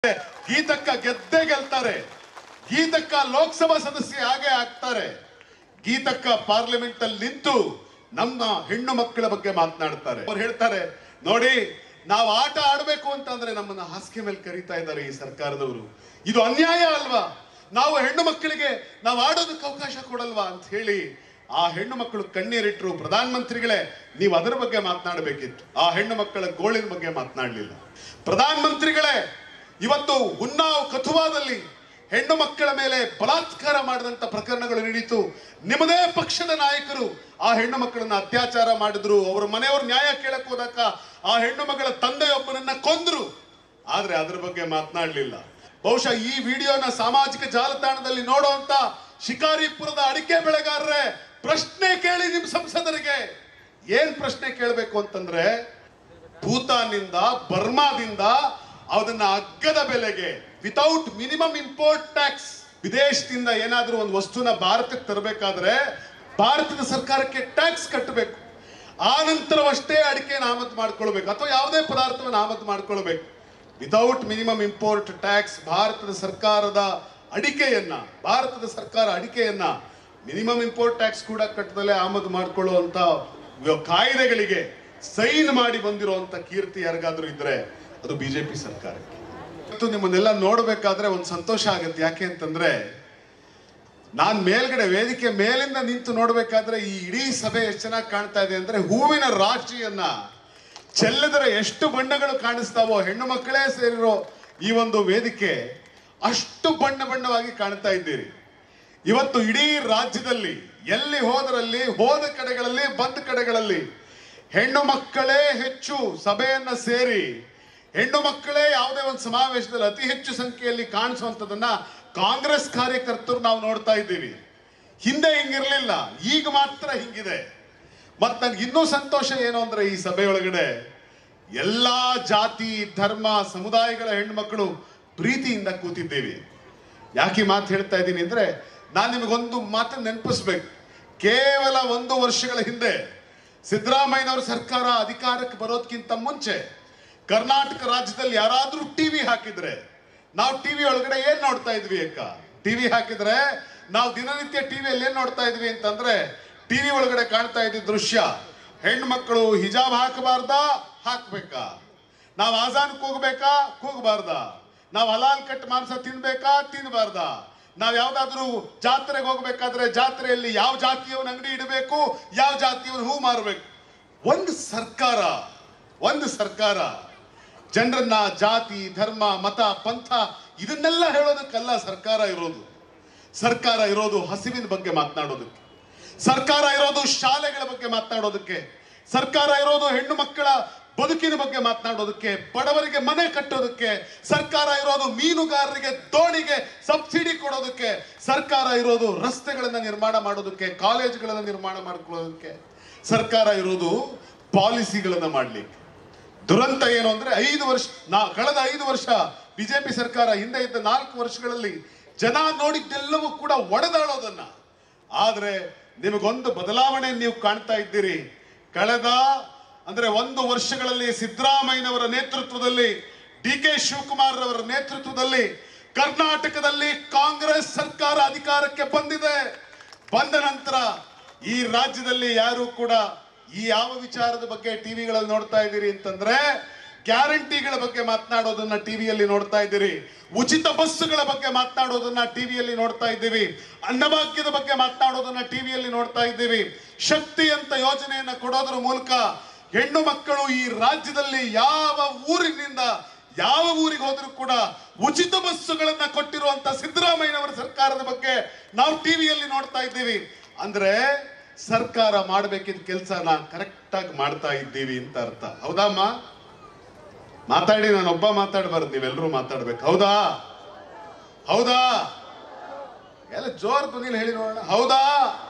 ಗೀತಕ್ಕ ಗೆದ್ದೇ ಗೆಲ್ತಾರೆ ಗೀತಕ್ಕ ಲೋಕಸಭಾ ಸದಸ್ಯ ಹಾಗೆ ಆಗ್ತಾರೆ ಗೀತಕ್ಕ ಪಾರ್ಲಿಮೆಂಟ್ ಅಲ್ಲಿ ನಿಂತು ನಮ್ಮ ಹೆಣ್ಣು ಮಕ್ಕಳ ಬಗ್ಗೆ ಮಾತನಾಡ್ತಾರೆ ಅವ್ರು ಹೇಳ್ತಾರೆ ನೋಡಿ ನಾವು ಆಟ ಆಡ್ಬೇಕು ಅಂತಂದ್ರೆ ನಮ್ಮನ್ನ ಹಾಸಿಗೆ ಮೇಲೆ ಕರೀತಾ ಇದ್ದಾರೆ ಈ ಸರ್ಕಾರದವರು ಇದು ಅನ್ಯಾಯ ಅಲ್ವಾ ನಾವು ಹೆಣ್ಣು ಮಕ್ಕಳಿಗೆ ನಾವು ಆಡೋದಕ್ಕೆ ಅವಕಾಶ ಕೊಡಲ್ವಾ ಅಂತ ಹೇಳಿ ಆ ಹೆಣ್ಣು ಮಕ್ಕಳು ಕಣ್ಣೀರಿಟ್ರು ಪ್ರಧಾನ ಮಂತ್ರಿಗಳೇ ನೀವು ಅದರ ಬಗ್ಗೆ ಮಾತನಾಡಬೇಕಿತ್ತು ಆ ಹೆಣ್ಣು ಮಕ್ಕಳ ಗೋಳಿನ ಬಗ್ಗೆ ಮಾತನಾಡಲಿಲ್ಲ ಪ್ರಧಾನ ಮಂತ್ರಿಗಳೇ ಇವತ್ತು ಉನ್ನಾವ್ ಕಥುವಾದಲ್ಲಿ ಹೆಣ್ಣು ಮಕ್ಕಳ ಮೇಲೆ ಬಲಾತ್ಕಾರ ಮಾಡಿದಂತ ಪ್ರಕರಣಗಳು ನಡೀತು ನಿಮ್ಮದೇ ಪಕ್ಷದ ನಾಯಕರು ಆ ಹೆಣ್ಣು ಮಕ್ಕಳನ್ನ ಅತ್ಯಾಚಾರ ಮಾಡಿದ್ರು ಅವರ ಮನೆಯವರು ನ್ಯಾಯ ಕೇಳಕ್ ಹೋದಾಗ ಆ ಹೆಣ್ಣು ಮಗಳ ತಂದೆಯೊಬ್ಬನನ್ನ ಕೊಂದ್ರು ಆದ್ರೆ ಅದ್ರ ಬಗ್ಗೆ ಮಾತನಾಡಲಿಲ್ಲ ಬಹುಶಃ ಈ ವಿಡಿಯೋನ ಸಾಮಾಜಿಕ ಜಾಲತಾಣದಲ್ಲಿ ನೋಡುವಂತ ಶಿಕಾರಿಪುರದ ಅಡಿಕೆ ಬೆಳೆಗಾರರೇ ಪ್ರಶ್ನೆ ಕೇಳಿ ನಿಮ್ ಸಂಸದರಿಗೆ ಏನ್ ಪ್ರಶ್ನೆ ಕೇಳಬೇಕು ಅಂತಂದ್ರೆ ಭೂತಾನ್ನಿಂದ ಬರ್ಮಾದಿಂದ ಅದನ್ನ ಅಗ್ಗದ ಬೆಲೆಗೆ ವಿತೌಟ್ ಮಿನಿಮಮ್ ಇಂಪೋರ್ಟ್ ಟ್ಯಾಕ್ಸ್ ವಿದೇಶದಿಂದ ಏನಾದ್ರೂ ಒಂದು ವಸ್ತುನ ಭಾರತಕ್ಕೆ ತರಬೇಕಾದ್ರೆ ಭಾರತದ ಸರ್ಕಾರಕ್ಕೆ ಟ್ಯಾಕ್ಸ್ ಕಟ್ಟಬೇಕು ಆ ನಂತರವಷ್ಟೇ ಅಡಿಕೆನ ಆಮದು ಮಾಡ್ಕೊಳ್ಬೇಕು ಅಥವಾ ಯಾವುದೇ ಪದಾರ್ಥವನ್ನು ಆಮದು ಮಾಡ್ಕೊಳ್ಬೇಕು ವಿತೌಟ್ ಮಿನಿಮಮ್ ಇಂಪೋರ್ಟ್ ಟ್ಯಾಕ್ಸ್ ಭಾರತದ ಸರ್ಕಾರದ ಅಡಿಕೆಯನ್ನ ಭಾರತದ ಸರ್ಕಾರ ಅಡಿಕೆಯನ್ನ ಮಿನಿಮಮ್ ಇಂಪೋರ್ಟ್ ಟ್ಯಾಕ್ಸ್ ಕೂಡ ಕಟ್ಟದಲ್ಲೇ ಆಮದು ಮಾಡ್ಕೊಳ್ಳುವಂತ ಕಾಯ್ದೆಗಳಿಗೆ ಸೈನ್ ಮಾಡಿ ಬಂದಿರುವಂತ ಕೀರ್ತಿ ಯಾರಿಗಾದ್ರೂ ಇದ್ರೆ ಅದು ಬಿಜೆಪಿ ಸರ್ಕಾರಕ್ಕೆ ಇವತ್ತು ನಿಮ್ಮನ್ನೆಲ್ಲ ನೋಡ್ಬೇಕಾದ್ರೆ ಒಂದು ಸಂತೋಷ ಆಗುತ್ತೆ ಯಾಕೆ ಅಂತಂದ್ರೆ ನಾನ್ ಮೇಲ್ಗಡೆ ವೇದಿಕೆ ಮೇಲಿಂದ ನಿಂತು ನೋಡ್ಬೇಕಾದ್ರೆ ಈ ಇಡೀ ಸಭೆ ಎಷ್ಟು ಚೆನ್ನಾಗಿ ಕಾಣ್ತಾ ಇದೆ ಅಂದ್ರೆ ಹೂವಿನ ರಾಶಿಯನ್ನ ಚೆಲ್ಲಿದರೆ ಎಷ್ಟು ಬಣ್ಣಗಳು ಕಾಣಿಸ್ತಾವೋ ಹೆಣ್ಣು ಮಕ್ಕಳೇ ಸೇರಿರೋ ಈ ಒಂದು ವೇದಿಕೆ ಅಷ್ಟು ಬಣ್ಣ ಬಣ್ಣವಾಗಿ ಕಾಣ್ತಾ ಇದ್ದೀರಿ ಇವತ್ತು ಇಡೀ ರಾಜ್ಯದಲ್ಲಿ ಎಲ್ಲಿ ಹೋದರಲ್ಲಿ ಹೋದ ಕಡೆಗಳಲ್ಲಿ ಬಂದ ಕಡೆಗಳಲ್ಲಿ ಹೆಣ್ಣು ಮಕ್ಕಳೇ ಹೆಚ್ಚು ಸಭೆಯನ್ನ ಸೇರಿ ಹೆಣ್ಣು ಮಕ್ಕಳೇ ಯಾವುದೇ ಒಂದು ಸಮಾವೇಶದಲ್ಲಿ ಅತಿ ಹೆಚ್ಚು ಸಂಖ್ಯೆಯಲ್ಲಿ ಕಾಣಿಸುವಂತದನ್ನ ಕಾಂಗ್ರೆಸ್ ಕಾರ್ಯಕರ್ತರು ನಾವು ನೋಡ್ತಾ ಇದ್ದೀವಿ ಹಿಂದೆ ಹಿಂಗಿರ್ಲಿಲ್ಲ ಈಗ ಮಾತ್ರ ಹಿಂಗಿದೆ ಮತ್ ನನ್ಗೆ ಇನ್ನೂ ಸಂತೋಷ ಏನು ಅಂದ್ರೆ ಈ ಸಭೆಯೊಳಗಡೆ ಎಲ್ಲಾ ಜಾತಿ ಧರ್ಮ ಸಮುದಾಯಗಳ ಹೆಣ್ಮಕ್ಳು ಪ್ರೀತಿಯಿಂದ ಕೂತಿದ್ದೇವೆ ಯಾಕೆ ಈ ಮಾತು ಹೇಳ್ತಾ ಇದ್ದೀನಿ ಅಂದ್ರೆ ನಾನು ನಿಮಗೊಂದು ಮಾತನ್ನು ನೆನಪಿಸ್ಬೇಕು ಕೇವಲ ಒಂದು ವರ್ಷಗಳ ಹಿಂದೆ ಸಿದ್ದರಾಮಯ್ಯನವರ ಸರ್ಕಾರ ಅಧಿಕಾರಕ್ಕೆ ಬರೋದಕ್ಕಿಂತ ಮುಂಚೆ ಕರ್ನಾಟಕ ರಾಜ್ಯದಲ್ಲಿ ಯಾರಾದ್ರೂ ಟಿವಿ ಹಾಕಿದ್ರೆ ನಾವು ಟಿವಿ ಒಳಗಡೆ ಏನ್ ನೋಡ್ತಾ ಇದ್ವಿ ಅಕ್ಕ ಟಿವಿ ಹಾಕಿದ್ರೆ ನಾವು ದಿನನಿತ್ಯ ಟಿವಿಯಲ್ಲಿ ಏನ್ ನೋಡ್ತಾ ಇದ್ವಿ ಅಂತಂದ್ರೆ ಟಿವಿ ಒಳಗಡೆ ಕಾಣ್ತಾ ಇದ್ದ ದೃಶ್ಯ ಹೆಣ್ಮಕ್ಳು ಹಿಜಾಬ್ ಹಾಕಬಾರ್ದಾ ಹಾಕ್ಬೇಕಾ ನಾವು ಆಜಾನ್ಗೆ ಹೋಗ್ಬೇಕಾ ಕೂಗಬಾರ್ದ ನಾವು ಹಲಾಲ್ ಕಟ್ ಮಾಂಸ ತಿನ್ಬೇಕಾ ತಿನ್ಬಾರ್ದ ನಾವ್ ಯಾವ್ದಾದ್ರು ಜಾತ್ರೆಗೆ ಹೋಗ್ಬೇಕಾದ್ರೆ ಜಾತ್ರೆಯಲ್ಲಿ ಯಾವ ಜಾತಿಯವನ ಅಂಗಡಿ ಇಡಬೇಕು ಯಾವ ಜಾತಿಯವನ ಹೂ ಮಾರಬೇಕು ಒಂದು ಸರ್ಕಾರ ಒಂದು ಸರ್ಕಾರ ಜನರನ್ನ ಜಾತಿ ಧರ್ಮ ಮತ ಪಂಥ ಇದನ್ನೆಲ್ಲ ಹೇಳೋದಕ್ಕಲ್ಲ ಸರ್ಕಾರ ಇರೋದು ಸರ್ಕಾರ ಇರೋದು ಹಸಿವಿನ ಬಗ್ಗೆ ಮಾತನಾಡೋದಕ್ಕೆ ಸರ್ಕಾರ ಇರೋದು ಶಾಲೆಗಳ ಬಗ್ಗೆ ಮಾತನಾಡೋದಕ್ಕೆ ಸರ್ಕಾರ ಇರೋದು ಹೆಣ್ಣು ಮಕ್ಕಳ ಬದುಕಿನ ಬಗ್ಗೆ ಮಾತನಾಡೋದಕ್ಕೆ ಬಡವರಿಗೆ ಮನೆ ಕಟ್ಟೋದಕ್ಕೆ ಸರ್ಕಾರ ಇರೋದು ಮೀನುಗಾರರಿಗೆ ದೋಣಿಗೆ ಸಬ್ಸಿಡಿ ಕೊಡೋದಕ್ಕೆ ಸರ್ಕಾರ ಇರೋದು ರಸ್ತೆಗಳನ್ನ ನಿರ್ಮಾಣ ಮಾಡೋದಕ್ಕೆ ಕಾಲೇಜುಗಳನ್ನ ನಿರ್ಮಾಣ ಮಾಡ್ಕೊಳ್ಳೋದಕ್ಕೆ ಸರ್ಕಾರ ಇರೋದು ಪಾಲಿಸಿಗಳನ್ನ ಮಾಡ್ಲಿಕ್ಕೆ ದುರಂತ ಏನು ಅಂದ್ರೆ ಐದು ವರ್ಷ ನಾ ಕಳೆದ ಐದು ವರ್ಷ ಬಿಜೆಪಿ ಸರ್ಕಾರ ಹಿಂದೆ ಇದ್ದ ನಾಲ್ಕು ವರ್ಷಗಳಲ್ಲಿ ಜನ ನೋಡಿದ್ದೆಲ್ಲವೂ ಕೂಡ ಒಡೆದಾಡೋದನ್ನ ಆದ್ರೆ ನಿಮಗೊಂದು ಬದಲಾವಣೆ ನೀವು ಕಾಣ್ತಾ ಇದ್ದೀರಿ ಕಳೆದ ಅಂದ್ರೆ ಒಂದು ವರ್ಷಗಳಲ್ಲಿ ಸಿದ್ದರಾಮಯ್ಯನವರ ನೇತೃತ್ವದಲ್ಲಿ ಡಿ ಕೆ ಶಿವಕುಮಾರ್ ಅವರ ನೇತೃತ್ವದಲ್ಲಿ ಕರ್ನಾಟಕದಲ್ಲಿ ಕಾಂಗ್ರೆಸ್ ಸರ್ಕಾರ ಅಧಿಕಾರಕ್ಕೆ ಬಂದಿದೆ ಬಂದ ನಂತರ ಈ ರಾಜ್ಯದಲ್ಲಿ ಯಾರು ಕೂಡ ಈ ಯಾವ ವಿಚಾರದ ಬಗ್ಗೆ ಟಿವಿಗಳಲ್ಲಿ ನೋಡ್ತಾ ಇದ್ದೀರಿ ಅಂತಂದ್ರೆ ಗ್ಯಾರಂಟಿಗಳ ಬಗ್ಗೆ ಮಾತನಾಡೋದನ್ನ ಟಿವಿಯಲ್ಲಿ ನೋಡ್ತಾ ಇದ್ದೀರಿ ಉಚಿತ ಬಸ್ಸುಗಳ ಬಗ್ಗೆ ಮಾತನಾಡೋದನ್ನ ಟಿವಿಯಲ್ಲಿ ನೋಡ್ತಾ ಇದ್ದೀವಿ ಅನ್ನಭಾಗ್ಯದ ಬಗ್ಗೆ ಮಾತನಾಡೋದನ್ನ ಟಿವಿಯಲ್ಲಿ ನೋಡ್ತಾ ಇದ್ದೀವಿ ಶಕ್ತಿ ಅಂತ ಯೋಜನೆಯನ್ನ ಕೊಡೋದ್ರ ಮೂಲಕ ಹೆಣ್ಣು ಮಕ್ಕಳು ಈ ರಾಜ್ಯದಲ್ಲಿ ಯಾವ ಊರಿನಿಂದ ಯಾವ ಊರಿಗೆ ಹೋದ್ರೂ ಕೂಡ ಉಚಿತ ಬಸ್ಸುಗಳನ್ನ ಕೊಟ್ಟಿರುವಂತ ಸಿದ್ದರಾಮಯ್ಯನವರ ಸರ್ಕಾರದ ಬಗ್ಗೆ ನಾವು ಟಿವಿಯಲ್ಲಿ ನೋಡ್ತಾ ಇದ್ದೀವಿ ಅಂದ್ರೆ ಸರ್ಕಾರ ಮಾಡಬೇಕಿದ್ದ ಕೆಲಸನ ಕರೆಕ್ಟ್ ಆಗಿ ಮಾಡ್ತಾ ಇದ್ದೀವಿ ಅಂತ ಅರ್ಥ ಹೌದಮ್ಮ ಮಾತಾಡಿ ನಾನು ಒಬ್ಬ ಮಾತಾಡಬಾರ್ದು ನೀವೆಲ್ಲರೂ ಮಾತಾಡ್ಬೇಕು ಹೌದಾ ಹೌದಾ ಎಲ್ಲ ಜೋರ್ ಧ್ವನಿಲಿ ಹೇಳಿ ನೋಡೋಣ ಹೌದಾ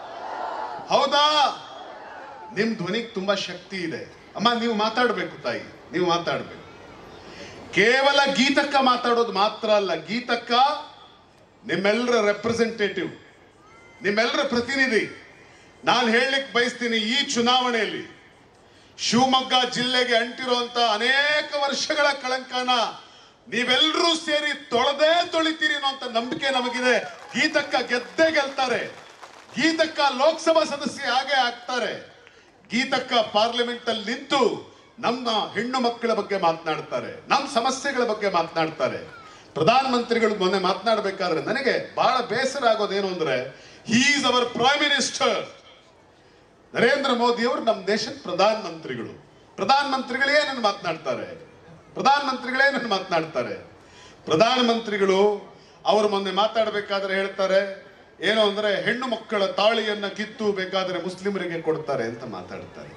ಹೌದಾ ನಿಮ್ ಧ್ವನಿಗೆ ತುಂಬಾ ಶಕ್ತಿ ಇದೆ ಅಮ್ಮ ನೀವು ಮಾತಾಡ್ಬೇಕು ತಾಯಿ ನೀವು ಮಾತಾಡ್ಬೇಕು ಕೇವಲ ಗೀತಕ್ಕ ಮಾತಾಡೋದು ಮಾತ್ರ ಅಲ್ಲ ಗೀತಕ್ಕ ನಿಮ್ಮೆಲ್ಲರ ರೆಪ್ರೆಸೆಂಟೇಟಿವ್ ನಿಮ್ಮೆಲ್ಲರ ಪ್ರತಿನಿಧಿ ನಾನು ಹೇಳಲಿಕ್ಕೆ ಬಯಸ್ತೀನಿ ಈ ಚುನಾವಣೆಯಲ್ಲಿ ಶಿವಮೊಗ್ಗ ಜಿಲ್ಲೆಗೆ ಅಂಟಿರುವಂತ ಅನೇಕ ವರ್ಷಗಳ ಕಳಂಕನ ನೀವೆಲ್ಲರೂ ಸೇರಿ ತೊಳೆದೇ ತೊಳಿತೀರಿ ಅನ್ನೋಂತ ನಂಬಿಕೆ ನಮಗಿದೆ ಗೀತಕ್ಕ ಗೆದ್ದೇ ಗೆಲ್ತಾರೆ ಗೀತಕ್ಕ ಲೋಕಸಭಾ ಸದಸ್ಯ ಹಾಗೆ ಆಗ್ತಾರೆ ಗೀತಕ್ಕ ಪಾರ್ಲಿಮೆಂಟ್ ಅಲ್ಲಿ ನಿಂತು ನಮ್ಮ ಹೆಣ್ಣು ಮಕ್ಕಳ ಬಗ್ಗೆ ಮಾತನಾಡ್ತಾರೆ ನಮ್ಮ ಸಮಸ್ಯೆಗಳ ಬಗ್ಗೆ ಮಾತನಾಡ್ತಾರೆ ಪ್ರಧಾನ ಮಂತ್ರಿಗಳು ಮೊನ್ನೆ ಮಾತನಾಡಬೇಕಾದ್ರೆ ನನಗೆ ಬಹಳ ಬೇಸರ ಆಗೋದೇನು ಅಂದ್ರೆ is our prime minister Narendra Modi ಅವರು ನಮ್ಮ ದೇಶದ ಪ್ರಧಾನ ಮಂತ್ರಿಗಳು ಪ್ರಧಾನ ಮಂತ್ರಿಗಳು ಏನನ್ನು ಮಾತನಾಡ್ತಾರೆ ಪ್ರಧಾನ ಮಂತ್ರಿಗಳೇ ಏನನ್ನು ಮಾತನಾಡ್ತಾರೆ ಪ್ರಧಾನ ಮಂತ್ರಿಗಳು ಅವರು ಮೊನ್ನೆ ಮಾತಾಡಬೇಕಾದ್ರೆ ಹೇಳ್ತಾರೆ ಏನು ಅಂದ್ರೆ ಹೆಣ್ಣು ಮಕ್ಕಳ ತಾಳಿಯನ್ನ ಕಿತ್ತು ಬೇಕಾದರೆ ಮುಸ್ಲಿಮರಿಗೆ ಕೊಡ್ತಾರೆ ಅಂತ ಮಾತಾಡ್ತಾರೆ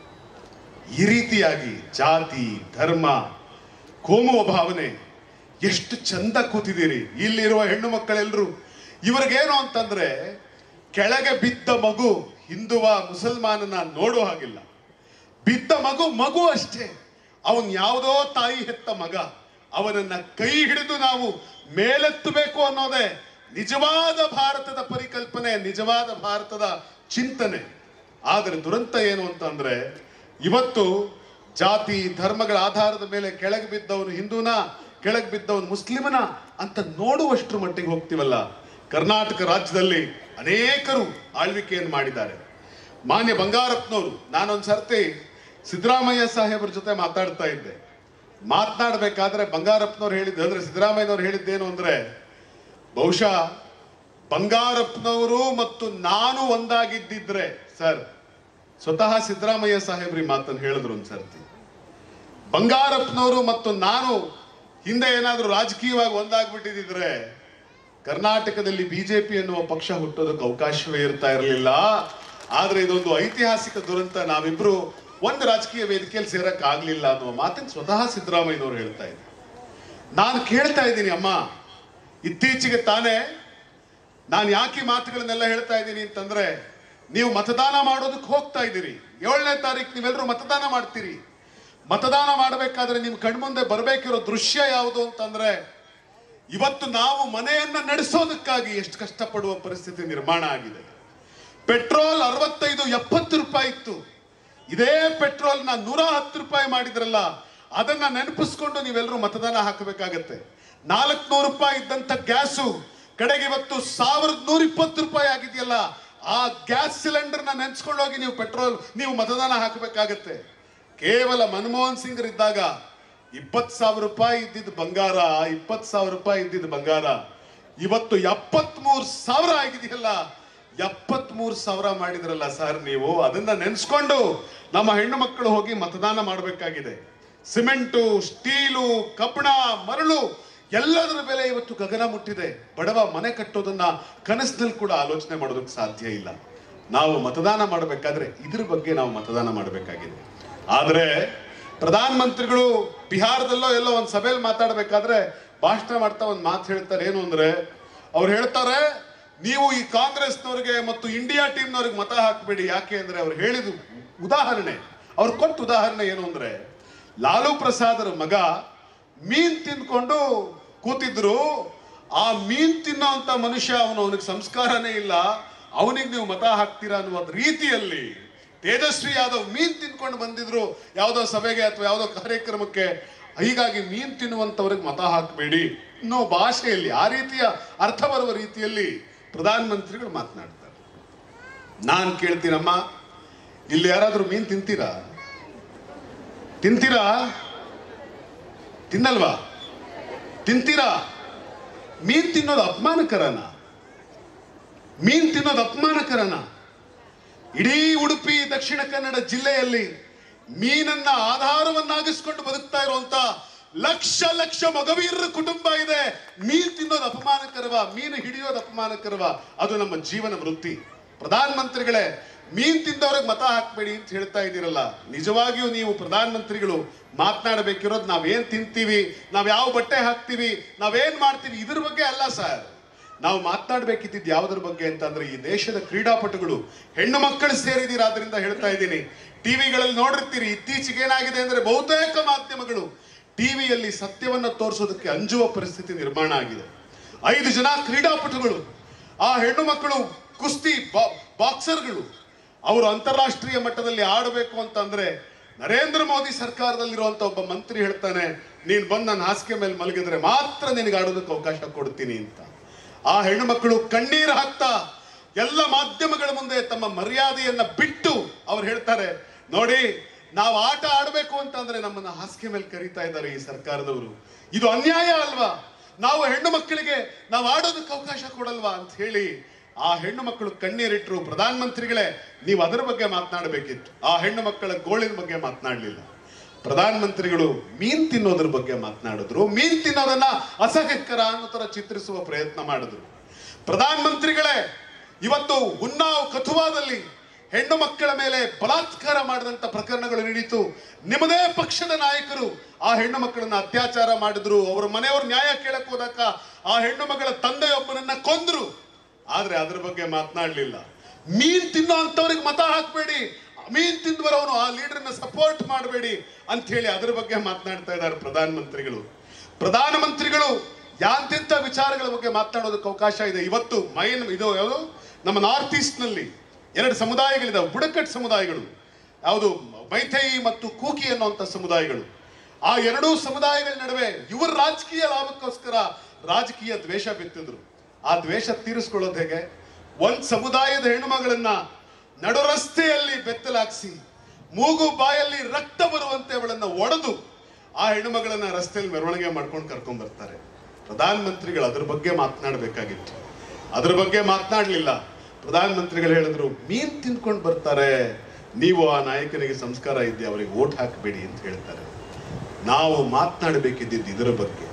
ಈ ರೀತಿಯಾಗಿ ಜಾತಿ ಧರ್ಮ ಕೋಮುವ ಭಾವನೆ ಎಷ್ಟು ಚಂದ ಕೂತಿದ್ದೀರಿ ಇಲ್ಲಿರುವ ಹೆಣ್ಣು ಮಕ್ಕಳೆಲ್ಲರೂ ಇವ್ರಿಗೇನು ಅಂತಂದ್ರೆ ಕೆಳಗೆ ಬಿದ್ದ ಮಗು ಹಿಂದುವ ಮುಸಲ್ಮಾನನ ನೋಡೋ ಹಾಗಿಲ್ಲ ಬಿದ್ದ ಮಗು ಮಗು ಅಷ್ಟೇ ಅವನ್ ಯಾವುದೋ ತಾಯಿ ಹೆತ್ತ ಮಗ ಅವನನ್ನ ಕೈ ಹಿಡಿದು ನಾವು ಮೇಲೆತ್ತಬೇಕು ಅನ್ನೋದೇ ನಿಜವಾದ ಭಾರತದ ಪರಿಕಲ್ಪನೆ ನಿಜವಾದ ಭಾರತದ ಚಿಂತನೆ ಆದರೆ ದುರಂತ ಏನು ಅಂತಂದ್ರೆ ಇವತ್ತು ಜಾತಿ ಧರ್ಮಗಳ ಆಧಾರದ ಮೇಲೆ ಕೆಳಗೆ ಬಿದ್ದವನು ಹಿಂದೂನ ಕೆಳಗೆ ಬಿದ್ದವನು ಮುಸ್ಲಿಮನ ಅಂತ ನೋಡುವಷ್ಟರ ಮಟ್ಟಿಗೆ ಹೋಗ್ತೀವಲ್ಲ ಕರ್ನಾಟಕ ರಾಜ್ಯದಲ್ಲಿ ಅನೇಕರು ಆಳ್ವಿಕೆಯನ್ನು ಮಾಡಿದ್ದಾರೆ ಮಾನ್ಯ ಬಂಗಾರಪ್ಪನವರು ನಾನೊಂದ್ ಸರ್ತಿ ಸಿದ್ದರಾಮಯ್ಯ ಸಾಹೇಬ್ರ ಜೊತೆ ಮಾತಾಡ್ತಾ ಇದ್ದೆ ಮಾತನಾಡಬೇಕಾದ್ರೆ ಬಂಗಾರಪ್ಪನವ್ರು ಹೇಳಿದ್ದು ಅಂದ್ರೆ ಸಿದ್ದರಾಮಯ್ಯನವ್ರು ಹೇಳಿದ್ದೇನು ಅಂದ್ರೆ ಬಹುಶಃ ಬಂಗಾರಪ್ಪನವರು ಮತ್ತು ನಾನು ಒಂದಾಗಿದ್ದಿದ್ರೆ ಸರ್ ಸ್ವತಃ ಸಿದ್ದರಾಮಯ್ಯ ಸಾಹೇಬ್ರಿ ಮಾತನ್ನು ಹೇಳಿದ್ರು ಒಂದ್ ಸರ್ತಿ ಬಂಗಾರಪ್ಪನವರು ಮತ್ತು ನಾನು ಹಿಂದೆ ಏನಾದ್ರೂ ರಾಜಕೀಯವಾಗಿ ಒಂದಾಗ್ಬಿಟ್ಟಿದ್ರೆ ಕರ್ನಾಟಕದಲ್ಲಿ ಬಿಜೆಪಿ ಎನ್ನುವ ಪಕ್ಷ ಹುಟ್ಟೋದಕ್ಕೆ ಅವಕಾಶವೇ ಇರ್ತಾ ಇರಲಿಲ್ಲ ಆದ್ರೆ ಇದೊಂದು ಐತಿಹಾಸಿಕ ದುರಂತ ನಾವಿಬ್ರು ಒಂದು ರಾಜಕೀಯ ವೇದಿಕೆಯಲ್ಲಿ ಸೇರಕ್ ಆಗ್ಲಿಲ್ಲ ಅನ್ನುವ ಮಾತನ್ನು ಸ್ವತಃ ಸಿದ್ದರಾಮಯ್ಯನವರು ಹೇಳ್ತಾ ಇದ್ರು ನಾನು ಕೇಳ್ತಾ ಇದ್ದೀನಿ ಅಮ್ಮ ಇತ್ತೀಚೆಗೆ ತಾನೇ ನಾನು ಯಾಕೆ ಈ ಮಾತುಗಳನ್ನೆಲ್ಲ ಹೇಳ್ತಾ ಇದ್ದೀನಿ ಅಂತಂದ್ರೆ ನೀವು ಮತದಾನ ಮಾಡೋದಕ್ಕೆ ಹೋಗ್ತಾ ಇದ್ದೀರಿ ಏಳನೇ ತಾರೀಕು ನೀವೆಲ್ಲರೂ ಮತದಾನ ಮಾಡ್ತೀರಿ ಮತದಾನ ಮಾಡಬೇಕಾದ್ರೆ ನಿಮ್ ಕಣ್ಮುಂದೆ ಬರಬೇಕಿರೋ ದೃಶ್ಯ ಯಾವುದು ಅಂತಂದ್ರೆ ಇವತ್ತು ನಾವು ಮನೆಯನ್ನ ನಡೆಸೋದಕ್ಕಾಗಿ ಎಷ್ಟು ಕಷ್ಟಪಡುವ ಪರಿಸ್ಥಿತಿ ನಿರ್ಮಾಣ ಆಗಿದೆ ಪೆಟ್ರೋಲ್ ಅರವತ್ತೈದು ಎಪ್ಪತ್ತು ರೂಪಾಯಿ ಇತ್ತು ಇದೇ ಪೆಟ್ರೋಲ್ ನ ನೂರ ಹತ್ತು ರೂಪಾಯಿ ಮಾಡಿದ್ರಲ್ಲ ಅದನ್ನ ನೆನಪಿಸ್ಕೊಂಡು ನೀವೆಲ್ಲರೂ ಮತದಾನ ಹಾಕಬೇಕಾಗತ್ತೆ ನಾಲ್ಕುನೂರು ರೂಪಾಯಿ ಇದ್ದಂತ ಗ್ಯಾಸು ಕಡೆಗೆ ಇವತ್ತು ಸಾವಿರದ ನೂರ ಇಪ್ಪತ್ತು ರೂಪಾಯಿ ಆಗಿದೆಯಲ್ಲ ಆ ಗ್ಯಾಸ್ ಸಿಲಿಂಡರ್ ನ ನೆನ್ಸ್ಕೊಂಡೋಗಿ ನೀವು ಪೆಟ್ರೋಲ್ ನೀವು ಮತದಾನ ಹಾಕಬೇಕಾಗತ್ತೆ ಕೇವಲ ಮನಮೋಹನ್ ಸಿಂಗ್ ಇದ್ದಾಗ ಇಪ್ಪತ್ ಸಾವಿರ ರೂಪಾಯಿ ಇದ್ದಿದ್ದು ಬಂಗಾರ ಇಪ್ಪತ್ ಸಾವಿರ ರೂಪಾಯಿ ಇದ್ದಿದ್ದು ಬಂಗಾರ ಇವತ್ತು ಎಪ್ಪತ್ ಮೂರ್ ಸಾವಿರ ಆಗಿದೆಯಲ್ಲ ಎಪ್ಪತ್ ಮೂರ್ ಸಾವಿರ ಮಾಡಿದ್ರಲ್ಲ ಸರ್ ನೀವು ಅದನ್ನ ನೆನ್ಸ್ಕೊಂಡು ನಮ್ಮ ಹೆಣ್ಣು ಮಕ್ಕಳು ಹೋಗಿ ಮತದಾನ ಮಾಡಬೇಕಾಗಿದೆ ಸಿಮೆಂಟು ಸ್ಟೀಲು ಕಬ್ಬಣ ಮರಳು ಎಲ್ಲದರ ಬೆಲೆ ಇವತ್ತು ಗಗನ ಮುಟ್ಟಿದೆ ಬಡವ ಮನೆ ಕಟ್ಟೋದನ್ನ ಕನಸಿನಲ್ಲಿ ಕೂಡ ಆಲೋಚನೆ ಮಾಡೋದಕ್ಕೆ ಸಾಧ್ಯ ಇಲ್ಲ ನಾವು ಮತದಾನ ಮಾಡಬೇಕಾದ್ರೆ ಇದ್ರ ಬಗ್ಗೆ ನಾವು ಮತದಾನ ಮಾಡಬೇಕಾಗಿದೆ ಆದ್ರೆ ಪ್ರಧಾನ ಮಂತ್ರಿಗಳು ಬಿಹಾರದಲ್ಲೋ ಎಲ್ಲೋ ಒಂದ್ ಸಭೆಯಲ್ಲಿ ಮಾತಾಡ್ಬೇಕಾದ್ರೆ ಭಾಷಣ ಮಾಡ್ತಾ ಒಂದ್ ಮಾತು ಹೇಳ್ತಾರೆ ಏನು ಅಂದ್ರೆ ಅವ್ರು ಹೇಳ್ತಾರೆ ನೀವು ಈ ಕಾಂಗ್ರೆಸ್ನವ್ರಿಗೆ ಮತ್ತು ಇಂಡಿಯಾ ಟೀಮ್ನವ್ರಿಗೆ ಮತ ಹಾಕಬೇಡಿ ಯಾಕೆ ಅಂದ್ರೆ ಅವ್ರು ಹೇಳಿದ ಉದಾಹರಣೆ ಅವ್ರು ಕೊಟ್ಟ ಉದಾಹರಣೆ ಏನು ಅಂದ್ರೆ ಲಾಲು ಪ್ರಸಾದರ ಮಗ ಮೀನ್ ತಿಂದ್ಕೊಂಡು ಕೂತಿದ್ರು ಆ ಮೀನ್ ತಿನ್ನೋಂತ ಮನುಷ್ಯ ಅವನು ಅವನಿಗೆ ಸಂಸ್ಕಾರನೇ ಇಲ್ಲ ಅವನಿಗೆ ನೀವು ಮತ ಹಾಕ್ತೀರಾ ಅನ್ನುವ ರೀತಿಯಲ್ಲಿ ತೇಜಸ್ವಿ ಯಾದವ್ ಮೀನ್ ತಿನ್ಕೊಂಡು ಬಂದಿದ್ರು ಯಾವುದೋ ಸಭೆಗೆ ಅಥವಾ ಯಾವುದೋ ಕಾರ್ಯಕ್ರಮಕ್ಕೆ ಹೀಗಾಗಿ ಮೀನ್ ತಿನ್ನುವಂತವ್ರಿಗೆ ಮತ ಹಾಕಬೇಡಿ ಅನ್ನೋ ಭಾಷೆಯಲ್ಲಿ ಆ ರೀತಿಯ ಅರ್ಥ ಬರುವ ರೀತಿಯಲ್ಲಿ ಪ್ರಧಾನ ಮಂತ್ರಿಗಳು ಮಾತನಾಡ್ತಾರೆ ನಾನು ಕೇಳ್ತೀನಮ್ಮ ಇಲ್ಲಿ ಯಾರಾದ್ರೂ ಮೀನ್ ತಿಂತೀರಾ ತಿಂತೀರಾ ತಿನ್ನಲ್ವಾ ತಿಂತೀರಾ ಮೀನ್ ತಿನ್ನೋದು ಅಪಮಾನಕರನ ಮೀನ್ ತಿನ್ನೋದು ಅಪಮಾನಕರನ ಇಡೀ ಉಡುಪಿ ದಕ್ಷಿಣ ಕನ್ನಡ ಜಿಲ್ಲೆಯಲ್ಲಿ ಮೀನನ್ನ ಆಧಾರವನ್ನಾಗಿಸ್ಕೊಂಡು ಬದುಕ್ತಾ ಇರುವಂತ ಲಕ್ಷ ಲಕ್ಷ ಮಗವೀರರ ಕುಟುಂಬ ಇದೆ ಮೀನ್ ತಿನ್ನೋದು ಅಪಮಾನಕರವ ಮೀನು ಹಿಡಿಯೋದು ಅಪಮಾನಕರವ ಅದು ನಮ್ಮ ಜೀವನ ವೃತ್ತಿ ಪ್ರಧಾನ ಮಂತ್ರಿಗಳೇ ಮೀನ್ ತಿಂದವ್ರಿಗೆ ಮತ ಹಾಕ್ಬೇಡಿ ಅಂತ ಹೇಳ್ತಾ ಇದ್ದೀರಲ್ಲ ನಿಜವಾಗಿಯೂ ನೀವು ಪ್ರಧಾನ ಮಂತ್ರಿಗಳು ಮಾತನಾಡಬೇಕಿರೋದು ನಾವೇನ್ ತಿಂತೀವಿ ನಾವ್ ಯಾವ ಬಟ್ಟೆ ಹಾಕ್ತೀವಿ ನಾವೇನ್ ಮಾಡ್ತೀವಿ ಇದ್ರ ಬಗ್ಗೆ ಅಲ್ಲ ಸರ್ ನಾವು ಮಾತನಾಡಬೇಕಿದ್ದಿದ್ದು ಯಾವುದ್ರ ಬಗ್ಗೆ ಅಂತಂದ್ರೆ ಈ ದೇಶದ ಕ್ರೀಡಾಪಟುಗಳು ಹೆಣ್ಣು ಮಕ್ಕಳು ಸೇರಿದೀರಾದ್ರಿಂದ ಹೇಳ್ತಾ ಇದ್ದೀನಿ ಟಿವಿಗಳಲ್ಲಿ ನೋಡಿರ್ತೀರಿ ಇತ್ತೀಚೆಗೆ ಏನಾಗಿದೆ ಅಂದ್ರೆ ಬಹುತೇಕ ಮಾಧ್ಯಮಗಳು ಟಿವಿಯಲ್ಲಿ ಸತ್ಯವನ್ನ ತೋರಿಸೋದಕ್ಕೆ ಅಂಜುವ ಪರಿಸ್ಥಿತಿ ನಿರ್ಮಾಣ ಆಗಿದೆ ಐದು ಜನ ಕ್ರೀಡಾಪಟುಗಳು ಆ ಹೆಣ್ಣು ಮಕ್ಕಳು ಕುಸ್ತಿ ಬಾ- ಬಾಕ್ಸರ್ಗಳು ಅವರು ಅಂತಾರಾಷ್ಟ್ರೀಯ ಮಟ್ಟದಲ್ಲಿ ಆಡಬೇಕು ಅಂತಂದ್ರೆ ನರೇಂದ್ರ ಮೋದಿ ಸರ್ಕಾರದಲ್ಲಿರುವಂತ ಒಬ್ಬ ಮಂತ್ರಿ ಹೇಳ್ತಾನೆ ನೀನ್ ಬಂದು ನನ್ನ ಹಾಸಿಗೆ ಮೇಲೆ ಮಲಗಿದ್ರೆ ಮಾತ್ರ ನಿನಗೆ ಆಡೋದಕ್ಕೆ ಅವಕಾಶ ಕೊಡ್ತೀನಿ ಅಂತ ಆ ಹೆಣ್ಣು ಮಕ್ಕಳು ಕಣ್ಣೀರು ಹಾಕ್ತಾ ಎಲ್ಲ ಮಾಧ್ಯಮಗಳ ಮುಂದೆ ತಮ್ಮ ಮರ್ಯಾದೆಯನ್ನ ಬಿಟ್ಟು ಅವ್ರು ಹೇಳ್ತಾರೆ ನೋಡಿ ನಾವು ಆಟ ಆಡಬೇಕು ಅಂತಂದ್ರೆ ನಮ್ಮನ್ನ ಹಾಸಿಗೆ ಮೇಲೆ ಕರೀತಾ ಇದ್ದಾರೆ ಈ ಸರ್ಕಾರದವರು ಇದು ಅನ್ಯಾಯ ಅಲ್ವಾ ನಾವು ಹೆಣ್ಣು ಮಕ್ಕಳಿಗೆ ನಾವು ಆಡೋದಕ್ಕೆ ಅವಕಾಶ ಕೊಡಲ್ವಾ ಅಂತ ಹೇಳಿ ಆ ಹೆಣ್ಣು ಮಕ್ಕಳು ಕಣ್ಣೀರಿಟ್ರು ಪ್ರಧಾನ ಮಂತ್ರಿಗಳೇ ನೀವು ಅದರ ಬಗ್ಗೆ ಮಾತನಾಡಬೇಕಿತ್ತು ಆ ಹೆಣ್ಣು ಮಕ್ಕಳ ಗೋಳಿನ ಬಗ್ಗೆ ಮಾತನಾಡಲಿಲ್ಲ ಪ್ರಧಾನ ಮಂತ್ರಿಗಳು ಮೀನ್ ತಿನ್ನೋದ್ರ ಬಗ್ಗೆ ಮಾತನಾಡಿದ್ರು ಮೀನ್ ತಿನ್ನೋದನ್ನ ಅಸಹ್ಯಕರ ಅನ್ನೋ ತರ ಚಿತ್ರಿಸುವ ಪ್ರಯತ್ನ ಮಾಡಿದ್ರು ಪ್ರಧಾನ ಮಂತ್ರಿಗಳೇ ಇವತ್ತು ಉನ್ನಾವ್ ಕಥುವಾದಲ್ಲಿ ಹೆಣ್ಣು ಮಕ್ಕಳ ಮೇಲೆ ಬಲಾತ್ಕಾರ ಮಾಡಿದಂತ ಪ್ರಕರಣಗಳು ನಡೀತು ನಿಮ್ಮದೇ ಪಕ್ಷದ ನಾಯಕರು ಆ ಹೆಣ್ಣು ಮಕ್ಕಳನ್ನ ಅತ್ಯಾಚಾರ ಮಾಡಿದ್ರು ಅವರ ಮನೆಯವರು ನ್ಯಾಯ ಕೇಳಕ್ ಹೋದಾಗ ಆ ಹೆಣ್ಣು ಮಗಳ ತಂದೆಯೊಬ್ಬನನ್ನ ಕೊಂದ್ರು ಆದ್ರೆ ಅದ್ರ ಬಗ್ಗೆ ಮಾತನಾಡ್ಲಿಲ್ಲ ಮೀನ್ ತಿನ್ನೋ ಅಂತವ್ರಿಗೆ ಮತ ಹಾಕ್ಬೇಡಿ ಮೀನ್ ತಿಂದವರವನು ಆ ಲೀಡರ್ನ ಸಪೋರ್ಟ್ ಮಾಡಬೇಡಿ ಅಂತ ಹೇಳಿ ಅದ್ರ ಬಗ್ಗೆ ಮಾತನಾಡ್ತಾ ಇದ್ದಾರೆ ಪ್ರಧಾನ ಮಂತ್ರಿಗಳು ಪ್ರಧಾನ ಮಂತ್ರಿಗಳು ಯಾಂತೆಂತ ವಿಚಾರಗಳ ಬಗ್ಗೆ ಮಾತನಾಡೋದಕ್ಕೆ ಅವಕಾಶ ಇದೆ ಇವತ್ತು ಮೈನ್ ಇದು ಯಾವುದು ನಮ್ಮ ನಾರ್ತ್ ಈಸ್ಟ್ ನಲ್ಲಿ ಎರಡು ಸಮುದಾಯಗಳಿದಾವೆ ಬುಡಕಟ್ಟು ಸಮುದಾಯಗಳು ಯಾವುದು ಮೈಥೈ ಮತ್ತು ಕೂಕಿ ಅನ್ನುವಂಥ ಸಮುದಾಯಗಳು ಆ ಎರಡೂ ಸಮುದಾಯಗಳ ನಡುವೆ ಇವರ ರಾಜಕೀಯ ಲಾಭಕ್ಕೋಸ್ಕರ ರಾಜಕೀಯ ದ್ವೇಷ ಬಿತ್ತಿದ್ರು ಆ ದ್ವೇಷ ತೀರಿಸ್ಕೊಳ್ಳೋದು ಹೇಗೆ ಒಂದ್ ಸಮುದಾಯದ ಹೆಣ್ಣುಮಗಳನ್ನ ನಡು ರಸ್ತೆಯಲ್ಲಿ ಬೆತ್ತಲಾಕ್ಸಿ ಮೂಗು ಬಾಯಲ್ಲಿ ರಕ್ತ ಬರುವಂತೆ ಅವಳನ್ನ ಒಡೆದು ಆ ಹೆಣ್ಣುಮಗಳನ್ನ ರಸ್ತೆಯಲ್ಲಿ ಮೆರವಣಿಗೆ ಮಾಡ್ಕೊಂಡು ಕರ್ಕೊಂಡ್ ಬರ್ತಾರೆ ಪ್ರಧಾನ ಮಂತ್ರಿಗಳು ಅದ್ರ ಬಗ್ಗೆ ಮಾತನಾಡಬೇಕಾಗಿತ್ತು ಅದ್ರ ಬಗ್ಗೆ ಮಾತನಾಡ್ಲಿಲ್ಲ ಪ್ರಧಾನ ಮಂತ್ರಿಗಳು ಹೇಳಿದ್ರು ಮೀನ್ ತಿನ್ಕೊಂಡು ಬರ್ತಾರೆ ನೀವು ಆ ನಾಯಕನಿಗೆ ಸಂಸ್ಕಾರ ಇದ್ದೆ ಅವರಿಗೆ ಓಟ್ ಹಾಕಬೇಡಿ ಅಂತ ಹೇಳ್ತಾರೆ ನಾವು ಮಾತನಾಡಬೇಕಿದ್ದಿದ್ದು ಇದರ ಬಗ್ಗೆ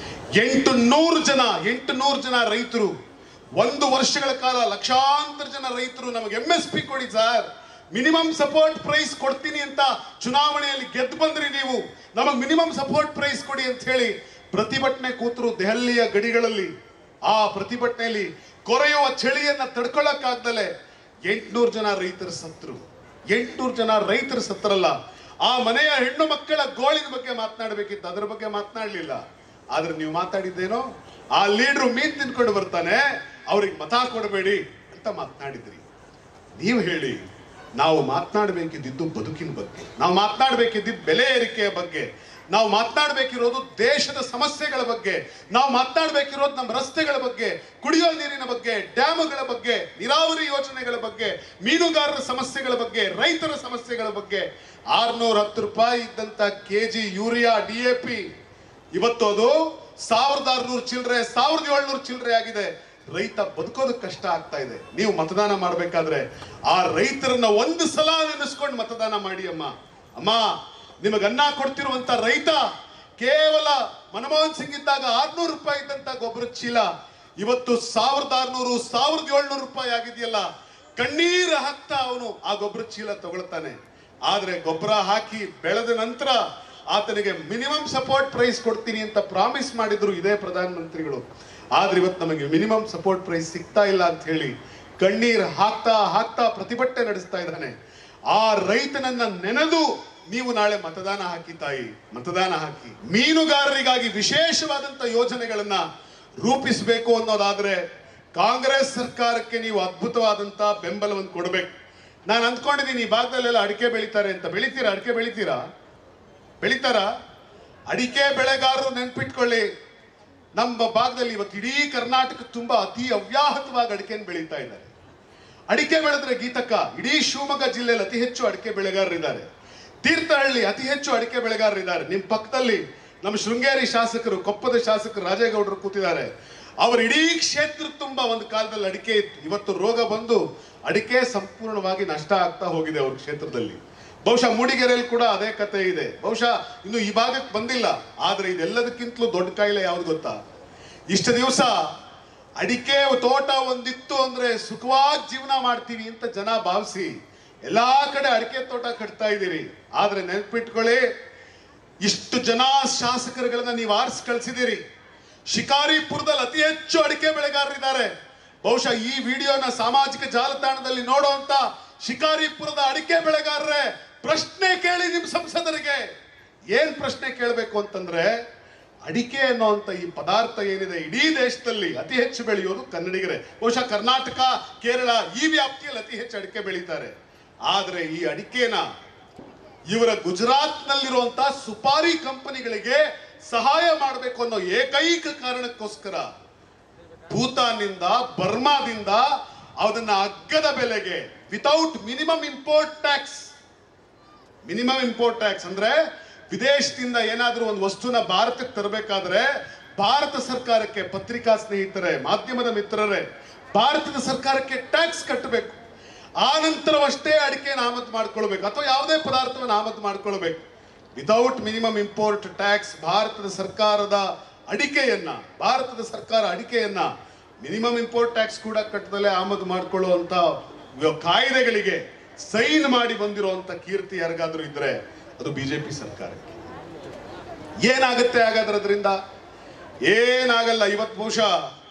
ಎಂಟು ನೂರು ಜನ ಎಂಟು ನೂರು ಜನ ರೈತರು ಒಂದು ವರ್ಷಗಳ ಕಾಲ ಲಕ್ಷಾಂತರ ಜನ ರೈತರು ನಮಗೆ ಎಂ ಎಸ್ ಪಿ ಕೊಡಿ ಸರ್ ಮಿನಿಮಮ್ ಸಪೋರ್ಟ್ ಪ್ರೈಸ್ ಕೊಡ್ತೀನಿ ಅಂತ ಚುನಾವಣೆಯಲ್ಲಿ ಗೆದ್ದು ಬಂದ್ರಿ ನೀವು ನಮಗೆ ಮಿನಿಮಮ್ ಸಪೋರ್ಟ್ ಪ್ರೈಸ್ ಕೊಡಿ ಅಂತ ಹೇಳಿ ಪ್ರತಿಭಟನೆ ಕೂತರು ದೆಹಲಿಯ ಗಡಿಗಳಲ್ಲಿ ಆ ಪ್ರತಿಭಟನೆಯಲ್ಲಿ ಕೊರೆಯುವ ಚಳಿಯನ್ನ ತಡ್ಕೊಳ್ಳಕ್ಕಾಗ್ದಲೆ ಎಂಟ್ನೂರು ಜನ ರೈತರು ಸತ್ರು ಎಂಟ್ನೂರು ಜನ ರೈತರು ಸತ್ತರಲ್ಲ ಆ ಮನೆಯ ಹೆಣ್ಣು ಮಕ್ಕಳ ಗೋಳಿನ ಬಗ್ಗೆ ಮಾತನಾಡಬೇಕಿತ್ತು ಅದರ ಬಗ್ಗೆ ಮಾತನಾಡಲಿಲ್ಲ ಆದ್ರೆ ನೀವು ಮಾತಾಡಿದ್ದೇನೋ ಆ ಲೀಡ್ರು ಮೀನ್ ತಿನ್ಕೊಂಡು ಬರ್ತಾನೆ ಅವ್ರಿಗೆ ಮತ ಕೊಡಬೇಡಿ ಅಂತ ಮಾತನಾಡಿದ್ರಿ ನೀವು ಹೇಳಿ ನಾವು ಮಾತನಾಡಬೇಕಿದ್ದು ಬದುಕಿನ ಬಗ್ಗೆ ನಾವು ಮಾತನಾಡಬೇಕಿದ್ದು ಬೆಲೆ ಏರಿಕೆಯ ಬಗ್ಗೆ ನಾವು ಮಾತನಾಡಬೇಕಿರೋದು ದೇಶದ ಸಮಸ್ಯೆಗಳ ಬಗ್ಗೆ ನಾವು ಮಾತನಾಡಬೇಕಿರೋದು ನಮ್ಮ ರಸ್ತೆಗಳ ಬಗ್ಗೆ ಕುಡಿಯೋ ನೀರಿನ ಬಗ್ಗೆ ಡ್ಯಾಮುಗಳ ಬಗ್ಗೆ ನೀರಾವರಿ ಯೋಜನೆಗಳ ಬಗ್ಗೆ ಮೀನುಗಾರರ ಸಮಸ್ಯೆಗಳ ಬಗ್ಗೆ ರೈತರ ಸಮಸ್ಯೆಗಳ ಬಗ್ಗೆ ಆರ್ನೂರ ಹತ್ತು ರೂಪಾಯಿ ಇದ್ದಂತ KG urea D A P ಇವತ್ತು ಅದು ಸಾವಿರದ ಆರ್ನೂರು ಚಿಲ್ಲರೆ ಸಾವಿರದ ಏಳ್ನೂರು ಚಿಲ್ಲರೆ ಆಗಿದೆ ರೈತ ಬದುಕೋದಕ್ಕೆ ಕಷ್ಟ ಆಗ್ತಾ ಇದೆ ನೀವು ಮತದಾನ ಮಾಡ್ಬೇಕಾದ್ರೆ ಆ ರೈತರನ್ನ ಒಂದು ಸಲ ನೆನೆಸ್ಕೊಂಡು ಮತದಾನ ಮಾಡಿ ಅಮ್ಮ ಅಮ್ಮ ನಿಮಗೆ ಅನ್ನ ಕೊಡ್ತಿರುವಂತ ರೈತ ಕೇವಲ ಮನಮೋಹನ್ ಸಿಂಗ್ ಇದ್ದಾಗ ಆರ್ನೂರು ರೂಪಾಯಿ ಇದ್ದಂತ ಗೊಬ್ಬರ ಚೀಲ ಇವತ್ತು ಸಾವಿರದ ಆರ್ನೂರು ಸಾವಿರದ ಏಳ್ನೂರು ರೂಪಾಯಿ ಆಗಿದೆಯಲ್ಲ ಕಣ್ಣೀರು ಹಾಕ್ತಾ ಅವನು ಆ ಗೊಬ್ಬರ ಚೀಲ ತಗೊಳ್ತಾನೆ ಆದ್ರೆ ಗೊಬ್ಬರ ಹಾಕಿ ಬೆಳೆದ ನಂತರ ಆತನಿಗೆ ಮಿನಿಮಮ್ ಸಪೋರ್ಟ್ ಪ್ರೈಸ್ ಕೊಡ್ತೀನಿ ಅಂತ ಪ್ರಾಮಿಸ್ ಮಾಡಿದ್ರು ಇದೇ ಪ್ರಧಾನ ಮಂತ್ರಿಗಳು ಆದ್ರೆ ಇವತ್ತು ನಮಗೆ ಮಿನಿಮಮ್ ಸಪೋರ್ಟ್ ಪ್ರೈಸ್ ಸಿಗ್ತಾ ಇಲ್ಲ ಅಂತ ಹೇಳಿ ಕಣ್ಣೀರ್ ಹಾಕ್ತಾ ಹಾಕ್ತಾ ಪ್ರತಿಭಟನೆ ನಡೆಸ್ತಾ ಇದ್ದಾನೆ ಆ ರೈತನನ್ನ ನೆನೆದು ನೀವು ನಾಳೆ ಮತದಾನ ಹಾಕಿ ತಾಯಿ ಮತದಾನ ಹಾಕಿ ಮೀನುಗಾರರಿಗಾಗಿ ವಿಶೇಷವಾದಂತ ಯೋಜನೆಗಳನ್ನ ರೂಪಿಸಬೇಕು ಅನ್ನೋದಾದ್ರೆ ಕಾಂಗ್ರೆಸ್ ಸರ್ಕಾರಕ್ಕೆ ನೀವು ಅದ್ಭುತವಾದಂತ ಬೆಂಬಲವನ್ನು ಕೊಡಬೇಕು ನಾನು ಅಂದ್ಕೊಂಡಿದ್ದೀನಿ ಈ ಭಾಗದಲ್ಲೆಲ್ಲ ಅಡಿಕೆ ಬೆಳಿತಾರೆ ಅಂತ ಬೆಳಿತೀರಾ ಅಡಿಕೆ ಬೆಳಿತೀರಾ ಬೆಳಿತಾರ ಅಡಿಕೆ ಬೆಳೆಗಾರರು ನೆನ್ಪಿಟ್ಕೊಳ್ಳಿ ನಮ್ಮ ಭಾಗದಲ್ಲಿ ಇವತ್ತು ಇಡೀ ಕರ್ನಾಟಕ ತುಂಬಾ ಅತಿ ಅವ್ಯಾಹತವಾಗಿ ಅಡಿಕೆನ ಬೆಳೀತಾ ಇದ್ದಾರೆ ಅಡಿಕೆ ಬೆಳೆದ್ರೆ ಗೀತಕ್ಕ ಇಡೀ ಶಿವಮೊಗ್ಗ ಜಿಲ್ಲೆಯಲ್ಲಿ ಅತಿ ಹೆಚ್ಚು ಅಡಿಕೆ ಬೆಳೆಗಾರರಿದ್ದಾರೆ ತೀರ್ಥಹಳ್ಳಿ ಅತಿ ಹೆಚ್ಚು ಅಡಿಕೆ ಬೆಳೆಗಾರರಿದ್ದಾರೆ ನಿಮ್ ಪಕ್ಕದಲ್ಲಿ ನಮ್ಮ ಶೃಂಗೇರಿ ಶಾಸಕರು ಕೊಪ್ಪದ ಶಾಸಕರು ರಾಜೇಗೌಡರು ಕೂತಿದ್ದಾರೆ ಅವರ ಇಡೀ ಕ್ಷೇತ್ರ ತುಂಬಾ ಒಂದು ಕಾಲದಲ್ಲಿ ಅಡಿಕೆ ಇತ್ತು ಇವತ್ತು ರೋಗ ಬಂದು ಅಡಿಕೆ ಸಂಪೂರ್ಣವಾಗಿ ನಷ್ಟ ಆಗ್ತಾ ಹೋಗಿದೆ ಅವ್ರ ಕ್ಷೇತ್ರದಲ್ಲಿ ಬಹುಶಃ ಮೂಡಿಗೆರೆಯಲ್ಲಿ ಕೂಡ ಅದೇ ಕತೆ ಇದೆ ಬಹುಶಃ ಇನ್ನು ಈ ಭಾಗಕ್ಕೆ ಬಂದಿಲ್ಲ ಆದ್ರೆ ಇದೆಲ್ಲದಕ್ಕಿಂತಲೂ ದೊಡ್ಡ ಕಾಯಿಲೆ ಯಾವ್ದು ಗೊತ್ತಾ ಇಷ್ಟು ದಿವಸ ಅಡಿಕೆ ತೋಟ ಒಂದಿತ್ತು ಅಂದ್ರೆ ಸುಖವಾಗಿ ಜೀವನ ಮಾಡ್ತೀವಿ ಅಂತ ಜನ ಭಾವಿಸಿ ಎಲ್ಲಾ ಕಡೆ ಅಡಿಕೆ ತೋಟ ಕಟ್ತಾ ಇದ್ದೀರಿ ಆದ್ರೆ ನೆನ್ಪಿಟ್ಕೊಳ್ಳಿ ಇಷ್ಟು ಜನ ಶಾಸಕರುಗಳನ್ನ ನೀವು ಆರಿಸಿ ಕಳ್ಸಿದ್ದೀರಿ ಶಿಕಾರಿಪುರದಲ್ಲಿ ಅತಿ ಹೆಚ್ಚು ಅಡಿಕೆ ಬೆಳೆಗಾರರಿದ್ದಾರೆ ಬಹುಶಃ ಈ ವಿಡಿಯೋನ ಸಾಮಾಜಿಕ ಜಾಲತಾಣದಲ್ಲಿ ನೋಡುವಂತ ಶಿಕಾರಿಪುರದ ಅಡಿಕೆ ಬೆಳೆಗಾರರೇ ಪ್ರಶ್ನೆ ಕೇಳಿ ನಿಮ್ ಸಂಸದರಿಗೆ ಏನ್ ಪ್ರಶ್ನೆ ಕೇಳಬೇಕು ಅಂತಂದ್ರೆ ಅಡಿಕೆ ಅನ್ನುವಂತ ಈ ಪದಾರ್ಥ ಏನಿದೆ ಇಡೀ ದೇಶದಲ್ಲಿ ಅತಿ ಹೆಚ್ಚು ಬೆಳೆಯೋದು ಕನ್ನಡಿಗರೇ ಬಹುಶಃ ಕರ್ನಾಟಕ ಕೇರಳ ಈ ವ್ಯಾಪ್ತಿಯಲ್ಲಿ ಅತಿ ಹೆಚ್ಚು ಅಡಿಕೆ ಬೆಳೀತಾರೆ ಆದ್ರೆ ಈ ಅಡಿಕೆನ ಇವರ ಗುಜರಾತ್ ನಲ್ಲಿರುವಂತ ಸುಪಾರಿ ಕಂಪನಿಗಳಿಗೆ ಸಹಾಯ ಮಾಡಬೇಕು ಅನ್ನೋ ಏಕೈಕ ಕಾರಣಕ್ಕೋಸ್ಕರ ಭೂತಾನ್ನಿಂದ ಬರ್ಮಾದಿಂದ ಅದನ್ನ ಅಗ್ಗದ ಬೆಲೆಗೆ without minimum import tax minimum import tax ಅಂದ್ರೆ ವಿದೇಶದಿಂದ ಏನಾದರೂ ಒಂದು ವಸ್ತುನ ಭಾರತಕ್ಕೆ ತರಬೇಕಾದ್ರೆ ಭಾರತ ಸರ್ಕಾರಕ್ಕೆ ಪತ್ರಿಕಾ ಸ್ನೇಹಿತರೆ ಮಾಧ್ಯಮದ ಮಿತ್ರರೇ ಭಾರತದ ಸರ್ಕಾರಕ್ಕೆ ಟ್ಯಾಕ್ಸ್ ಕಟ್ಟಬೇಕು ಆ ನಂತರವಷ್ಟೇ ಅಡಿಕೆನ ಆಮದು ಮಾಡ್ಕೊಳ್ಬೇಕು ಅಥವಾ ಯಾವುದೇ ಪದಾರ್ಥವನ್ನು ಆಮದು ಮಾಡ್ಕೊಳ್ಬೇಕು ವಿತೌಟ್ ಮಿನಿಮಮ್ ಇಂಪೋರ್ಟ್ ಟ್ಯಾಕ್ಸ್ ಭಾರತದ ಸರ್ಕಾರದ ಅಡಿಕೆಯನ್ನ ಭಾರತದ ಸರ್ಕಾರ ಅಡಿಕೆಯನ್ನ ಮಿನಿಮಮ್ ಇಂಪೋರ್ಟ್ ಟ್ಯಾಕ್ಸ್ ಕೂಡ ಕಟ್ಟದಲ್ಲೇ ಆಮದು ಮಾಡ್ಕೊಳ್ಳುವಂತ ಕಾಯ್ದೆಗಳಿಗೆ ಸೈನ್ ಮಾಡಿ ಬಂದಿರುವಂತ ಕೀರ್ತಿ ಯಾರಿಗಾದ್ರೂ ಇದ್ರೆ ಅದು ಬಿಜೆಪಿ ಸರ್ಕಾರಕ್ಕೆ ಏನಾಗುತ್ತೆ ಹಾಗಾದ್ರೆ ಅದರಿಂದ ಏನಾಗಲ್ಲ ಇವತ್ತು ಬಹುಶಃ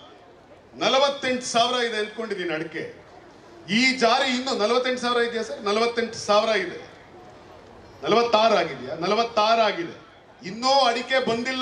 ನಲವತ್ತೆಂಟು ಸಾವಿರ ಇದೆ ಅಂದ್ಕೊಂಡಿದ್ದೀನಿ ಅಡಿಕೆ ಈ ಜಾರಿ ಇನ್ನು ನಲವತ್ತೆಂಟು ಸಾವಿರ ಇದೆಯಾ ಸರ್ ನಲವತ್ತೆಂಟು ಸಾವಿರ ಇದೆ ನಲವತ್ತಾರು ಆಗಿದೆಯಾ ನಲವತ್ತಾರು ಆಗಿದೆ ಇನ್ನೂ ಅಡಿಕೆ ಬಂದಿಲ್ಲ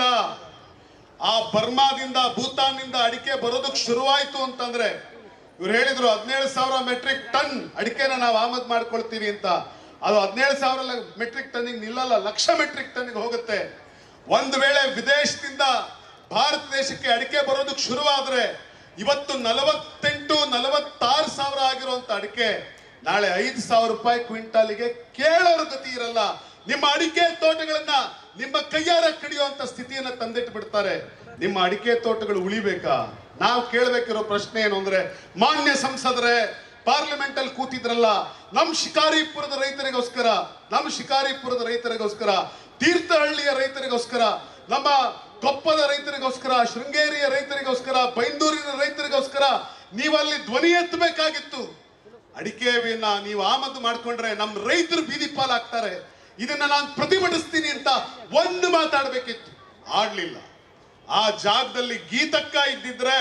ಆ ಬರ್ಮಾದಿಂದ ಭೂತಾನ್ನಿಂದ ಅಡಿಕೆ ಬರೋದಕ್ಕೆ ಶುರುವಾಯ್ತು ಅಂತಂದ್ರೆ ಇವ್ರು ಹೇಳಿದ್ರು ಹದಿನೇಳು ಸಾವಿರ ಮೆಟ್ರಿಕ್ ಟನ್ ಅಡಿಕೆನ ನಾವು ಆಮದು ಮಾಡ್ಕೊಳ್ತೀವಿ ಅಂತ ಅದು ಹದಿನೇಳು ಸಾವಿರ ಮೆಟ್ರಿಕ್ ಟನ್ನಿಗೆ ನಿಲ್ಲಲ್ಲ ಲಕ್ಷ ಮೆಟ್ರಿಕ್ ಟನ್ನಿಗೆ ಹೋಗುತ್ತೆ ಒಂದು ವೇಳೆ ವಿದೇಶದಿಂದ ಭಾರತ ದೇಶಕ್ಕೆ ಅಡಿಕೆ ಬರೋದಕ್ಕೆ ಶುರುವಾದ್ರೆ ಇವತ್ತು ನಲವತ್ತೆಂಟು ನಲವತ್ತಾರು ಸಾವಿರ ಆಗಿರುವಂತ ಅಡಿಕೆ ನಾಳೆ ಐದು ಸಾವಿರ ರೂಪಾಯಿ ಕ್ವಿಂಟಾಲಿಗೆ ಕೇಳೋರ ಗತಿ ಇರಲ್ಲ ನಿಮ್ಮ ಅಡಿಕೆ ತೋಟಗಳನ್ನ ನಿಮ್ಮ ಕೈಯಾರ ಕಡಿಯುವಂತ ಸ್ಥಿತಿಯನ್ನ ತಂದಿಟ್ಟು ಬಿಡ್ತಾರೆ ನಿಮ್ಮ ಅಡಿಕೆ ತೋಟಗಳು ಉಳಿಬೇಕಾ ನಾವು ಕೇಳಬೇಕಿರೋ ಪ್ರಶ್ನೆ ಏನು ಅಂದ್ರೆ ಮಾನ್ಯ ಸಂಸದರೇ ಪಾರ್ಲಿಮೆಂಟ್ ಅಲ್ಲಿ ಕೂತಿದ್ರಲ್ಲ ನಮ್ ಶಿಕಾರಿಪುರದ ರೈತರಿಗೋಸ್ಕರ ನಮ್ ಶಿಕಾರಿಪುರದ ರೈತರಿಗೋಸ್ಕರ ತೀರ್ಥಹಳ್ಳಿಯ ರೈತರಿಗೋಸ್ಕರ ನಮ್ಮ ಕೊಪ್ಪದ ರೈತರಿಗೋಸ್ಕರ ಶೃಂಗೇರಿಯ ರೈತರಿಗೋಸ್ಕರ ಬೈಂದೂರಿನ ರೈತರಿಗೋಸ್ಕರ ನೀವಲ್ಲಿ ಧ್ವನಿ ಎತ್ತಬೇಕಾಗಿತ್ತು ಅಡಿಕೆಯನ್ನ ನೀವು ಆಮದು ಮಾಡ್ಕೊಂಡ್ರೆ ನಮ್ಮ ರೈತರು ಬೀದಿ ಪಾಲಾಗ್ತಾರೆ ಇದನ್ನ ನಾನು ಪ್ರತಿಭಟಿಸ್ತೀನಿ ಅಂತ ಒಂದು ಮಾತಾಡ್ಬೇಕಿತ್ತು ಆಡ್ಲಿಲ್ಲ ಆ ಜಾಗದಲ್ಲಿ ಗೀತಕ್ಕ ಇದ್ದಿದ್ರೆ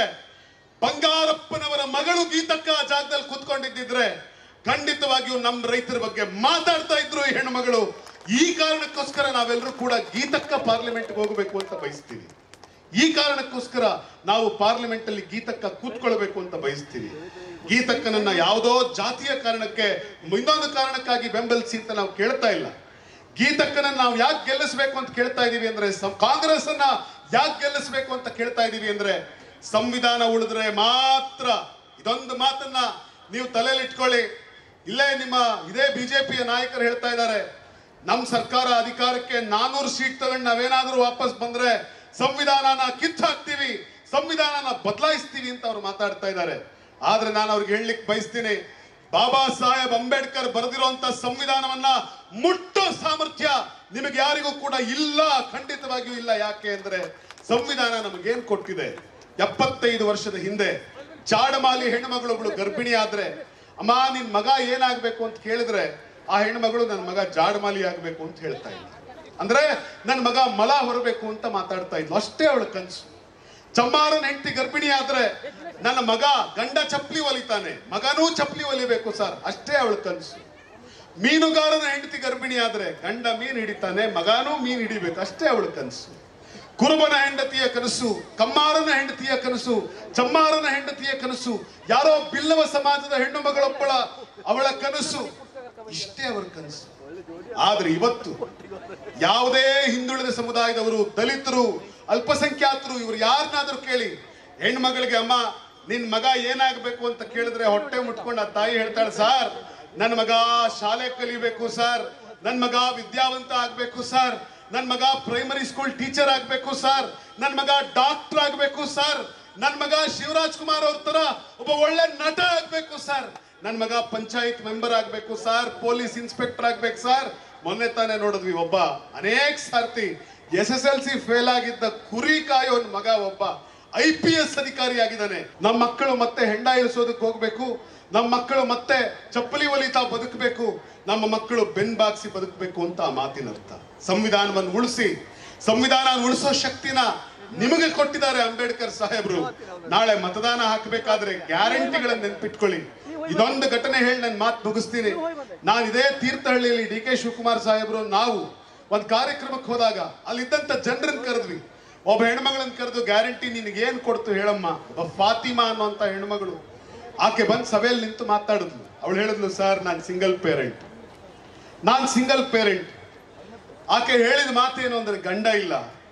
ಬಂಗಾರಪ್ಪನವರ ಮಗಳು ಗೀತಕ್ಕ ಆ ಜಾಗದಲ್ಲಿ ಕೂತ್ಕೊಂಡಿದ್ದಿದ್ರೆ ಖಂಡಿತವಾಗಿಯೂ ನಮ್ಮ ರೈತರ ಬಗ್ಗೆ ಮಾತಾಡ್ತಾ ಇದ್ರು ಈ ಹೆಣ್ಮಗಳು ಈ ಕಾರಣಕ್ಕೋಸ್ಕರ ನಾವೆಲ್ಲರೂ ಕೂಡ ಗೀತಕ್ಕ ಪಾರ್ಲಿಮೆಂಟ್ಗೆ ಹೋಗಬೇಕು ಅಂತ ಬಯಸ್ತೀವಿ ಈ ಕಾರಣಕ್ಕೋಸ್ಕರ ನಾವು ಪಾರ್ಲಿಮೆಂಟ್ ಅಲ್ಲಿ ಗೀತಕ್ಕ ಕೂತ್ಕೊಳ್ಬೇಕು ಅಂತ ಬಯಸ್ತೀವಿ ಗೀತಕ್ಕನನ್ನ ಯಾವುದೋ ಜಾತಿಯ ಕಾರಣಕ್ಕೆ ಇನ್ನೊಂದು ಕಾರಣಕ್ಕಾಗಿ ಬೆಂಬಲಿಸಿ ಅಂತ ನಾವು ಕೇಳ್ತಾ ಇಲ್ಲ ಗೀತಕ್ಕನನ್ನ ನಾವು ಯಾಕೆ ಗೆಲ್ಲಿಸ್ಬೇಕು ಅಂತ ಕೇಳ್ತಾ ಇದೀವಿ ಅಂದ್ರೆ ಸಂ- ಕಾಂಗ್ರೆಸ್ ಅನ್ನ ಯಾಕೆ ಗೆಲ್ಲಿಸ್ಬೇಕು ಅಂತ ಕೇಳ್ತಾ ಇದೀವಿ ಅಂದ್ರೆ ಸಂವಿಧಾನ ಉಳಿದ್ರೆ ಮಾತ್ರ ಇದೊಂದು ಮಾತನ್ನ ನೀವು ತಲೆಯಲ್ಲಿ ಇಟ್ಕೊಳ್ಳಿ ಇಲ್ಲೇ ನಿಮ್ಮ ಇದೇ ಬಿಜೆಪಿಯ ನಾಯಕರು ಹೇಳ್ತಾ ಇದ್ದಾರೆ ನಮ್ ಸರ್ಕಾರ ಅಧಿಕಾರಕ್ಕೆ ನಾನೂರು ಸೀಟ್ ತಗೊಂಡು ನಾವೇನಾದ್ರೂ ವಾಪಸ್ ಬಂದ್ರೆ ಸಂವಿಧಾನನ ಕಿತ್ತು ಹಾಕ್ತೀವಿ ಸಂವಿಧಾನನ ಬದಲಾಯಿಸ್ತೀವಿ ಅಂತ ಅವ್ರು ಮಾತಾಡ್ತಾ ಇದ್ದಾರೆ ಆದ್ರೆ ನಾನು ಅವ್ರಿಗೆ ಹೇಳಲಿಕ್ಕೆ ಬಯಸ್ತೀನಿ ಬಾಬಾ ಸಾಹೇಬ್ ಅಂಬೇಡ್ಕರ್ ಬರೆದಿರುವಂತ ಸಂವಿಧಾನವನ್ನ ಮುಟ್ಟೋ ಸಾಮರ್ಥ್ಯ ನಿಮಗೆ ಯಾರಿಗೂ ಕೂಡ ಇಲ್ಲ ಖಂಡಿತವಾಗಿಯೂ ಇಲ್ಲ ಯಾಕೆ ಅಂದ್ರೆ ಸಂವಿಧಾನ ನಮಗೇನ್ ಕೊಟ್ಟಿದೆ ಎಪ್ಪತ್ತೈದು ವರ್ಷದ ಹಿಂದೆ ಚಾಡಮಾಲಿ ಹೆಣ್ಣುಮಗಳೊಬ್ಳು ಗರ್ಭಿಣಿ ಆದ್ರೆ ಅಮ್ಮ ನಿನ್ ಮಗ ಏನಾಗ್ಬೇಕು ಅಂತ ಕೇಳಿದ್ರೆ ಆ ಹೆಣ್ಮಗಳು ನನ್ನ ಮಗ ಜಾಡಮಾಲಿ ಆಗ್ಬೇಕು ಅಂತ ಹೇಳ್ತಾ ಇದ್ದ ಅಂದ್ರೆ ನನ್ನ ಮಗ ಮಲ ಹೊರಬೇಕು ಅಂತ ಮಾತಾಡ್ತಾ ಇದ್ಲು ಅಷ್ಟೇ ಅವಳ ಕನ್ಸು ಚಮ್ಮಾರನ ಹೆಂಡತಿ ಗರ್ಭಿಣಿ ಆದ್ರೆ ನನ್ನ ಮಗ ಗಂಡ ಚಪ್ಪಲಿ ಒಲಿತಾನೆ ಮಗನೂ ಚಪ್ಪಲಿ ಒಲಿಬೇಕು ಸರ್ ಅಷ್ಟೇ ಅವಳ ಕನಸು ಮೀನುಗಾರನ ಹೆಂಡತಿ ಗರ್ಭಿಣಿ ಆದ್ರೆ ಗಂಡ ಮೀನ್ ಹಿಡಿತಾನೆ ಮಗನೂ ಮೀನ್ ಹಿಡಿಬೇಕು ಅಷ್ಟೇ ಅವಳ ಕನಸು ಕುರುಬನ ಹೆಂಡತಿಯ ಕನಸು ಕಮ್ಮಾರನ ಹೆಂಡತಿಯ ಕನಸು ಚಮ್ಮಾರನ ಹೆಂಡತಿಯ ಕನಸು ಯಾರೋ ಬಿಲ್ಲವ ಸಮಾಜದ ಹೆಣ್ಣು ಮಗಳೊಬ್ಬಳ ಅವಳ ಕನಸು ಇಷ್ಟೇ ಅವರ ಕನಸು ಆದ್ರೆ ಇವತ್ತು ಯಾವುದೇ ಹಿಂದುಳಿದ ಸಮುದಾಯದವರು ದಲಿತರು ಅಲ್ಪಸಂಖ್ಯಾತರು ಇವರು ಯಾರನ್ನಾದ್ರೂ ಕೇಳಿ ಹೆಣ್ಮಗಳಿಗೆ ಅಮ್ಮ ನಿನ್ ಮಗ ಏನಾಗ್ಬೇಕು ಅಂತ ಕೇಳಿದ್ರೆ ಹೊಟ್ಟೆ ಮುಟ್ಕೊಂಡು ಆ ತಾಯಿ ಹೇಳ್ತಾಳೆ ಸರ್ ನನ್ನ ಮಗ ಶಾಲೆ ಕಲಿಬೇಕು ಸರ್ ನನ್ ಮಗ ವಿದ್ಯಾವಂತ ಆಗ್ಬೇಕು ಸರ್ ನನ್ ಮಗ ಪ್ರೈಮರಿ ಸ್ಕೂಲ್ ಟೀಚರ್ ಆಗ್ಬೇಕು ಸರ್ ನನ್ ಮಗ ಡಾಕ್ಟರ್ ಆಗ್ಬೇಕು ಸರ್ ನನ್ ಮಗ ಶಿವರಾಜ್ ಕುಮಾರ್ ಅವ್ರ ತರ ಒಬ್ಬ ಒಳ್ಳೆ ನಟ ಆಗ್ಬೇಕು ಸರ್ ನನ್ ಮಗ ಪಂಚಾಯತ್ ಮೆಂಬರ್ ಆಗ್ಬೇಕು ಸರ್ ಪೊಲೀಸ್ ಇನ್ಸ್ಪೆಕ್ಟರ್ ಆಗ್ಬೇಕು ಸರ್ ಮೊನ್ನೆ ತಾನೇ ನೋಡಿದ್ವಿ ಒಬ್ಬ ಅನೇಕ ಸಾರ್ತಿ S S L C fail ಆಗಿದ್ದ ಕುರಿ ಕಾಯೋ ಮಗ ಒಬ್ಬ ಐ ಪಿ ಎಸ್ ಅಧಿಕಾರಿ ಆಗಿದ್ದಾನೆ ನಮ್ಮ ಮಕ್ಕಳು ಮತ್ತೆ ಹೆಂಡ ಇಳಿಸೋದಕ್ಕೆ ಹೋಗ್ಬೇಕು ನಮ್ಮ ಮಕ್ಕಳು ಮತ್ತೆ ಚಪ್ಪಲಿ ಒಲಿತಾ ಬದುಕಬೇಕು ನಮ್ಮ ಮಕ್ಕಳು ಬೆನ್ ಬಾಗ್ಸಿ ಬದುಕಬೇಕು ಅಂತ ಆ ಮಾತಿನ ಅರ್ಥ ಸಂವಿಧಾನವನ್ನು ಉಳಿಸಿ ಸಂವಿಧಾನ ಉಳಿಸೋ ಶಕ್ತಿನ ನಿಮಗೆ ಕೊಟ್ಟಿದ್ದಾರೆ ಅಂಬೇಡ್ಕರ್ ಸಾಹೇಬ್ರು ನಾಳೆ ಮತದಾನ ಹಾಕಬೇಕಾದ್ರೆ ಗ್ಯಾರಂಟಿಗಳನ್ನ ನೆನ್ಪಿಟ್ಕೊಳ್ಳಿ ಇದೊಂದು ಘಟನೆ ಹೇಳಿ ನಾನು ಮಾತು ಮುಗಿಸ್ತೀನಿ ನಾನು ಇದೇ ತೀರ್ಥಹಳ್ಳಿಯಲ್ಲಿ ಡಿ ಕೆ ಶಿವಕುಮಾರ್ ಸಾಹೇಬ್ರು ನಾವು ಒಂದ್ ಕಾರ್ಯಕ್ರಮಕ್ಕೆ ಹೋದಾಗ ಅಲ್ಲಿದ್ದಂತ ಜನರನ್ನ ಕರೆದ್ವಿ ಒಬ್ಬ ಹೆಣ್ಮಗಳನ್ನ ಕರೆದು ಗ್ಯಾರಂಟಿ ನಿನಗೆ ಏನ್ ಕೊಡ್ತು ಹೇಳಮ್ಮ ಒಬ್ಬ ಫಾತಿಮಾ ಅನ್ನುವಂತ ಹೆಣ್ಮಗಳು ಆಕೆ ಬಂದ್ ಸಭೆಯಲ್ಲಿ ನಿಂತು ಮಾತಾಡಿದ್ಲು ಅವಳು ಹೇಳಿದ್ಲು ಸರ್ ನಾನು ಸಿಂಗಲ್ ಪೇರೆಂಟ್ ನಾನ್ ಸಿಂಗಲ್ ಪೇರೆಂಟ್ ಆಕೆ ಹೇಳಿದ ಮಾತೇನು ಅಂದ್ರೆ ಗಂಡ ಇಲ್ಲ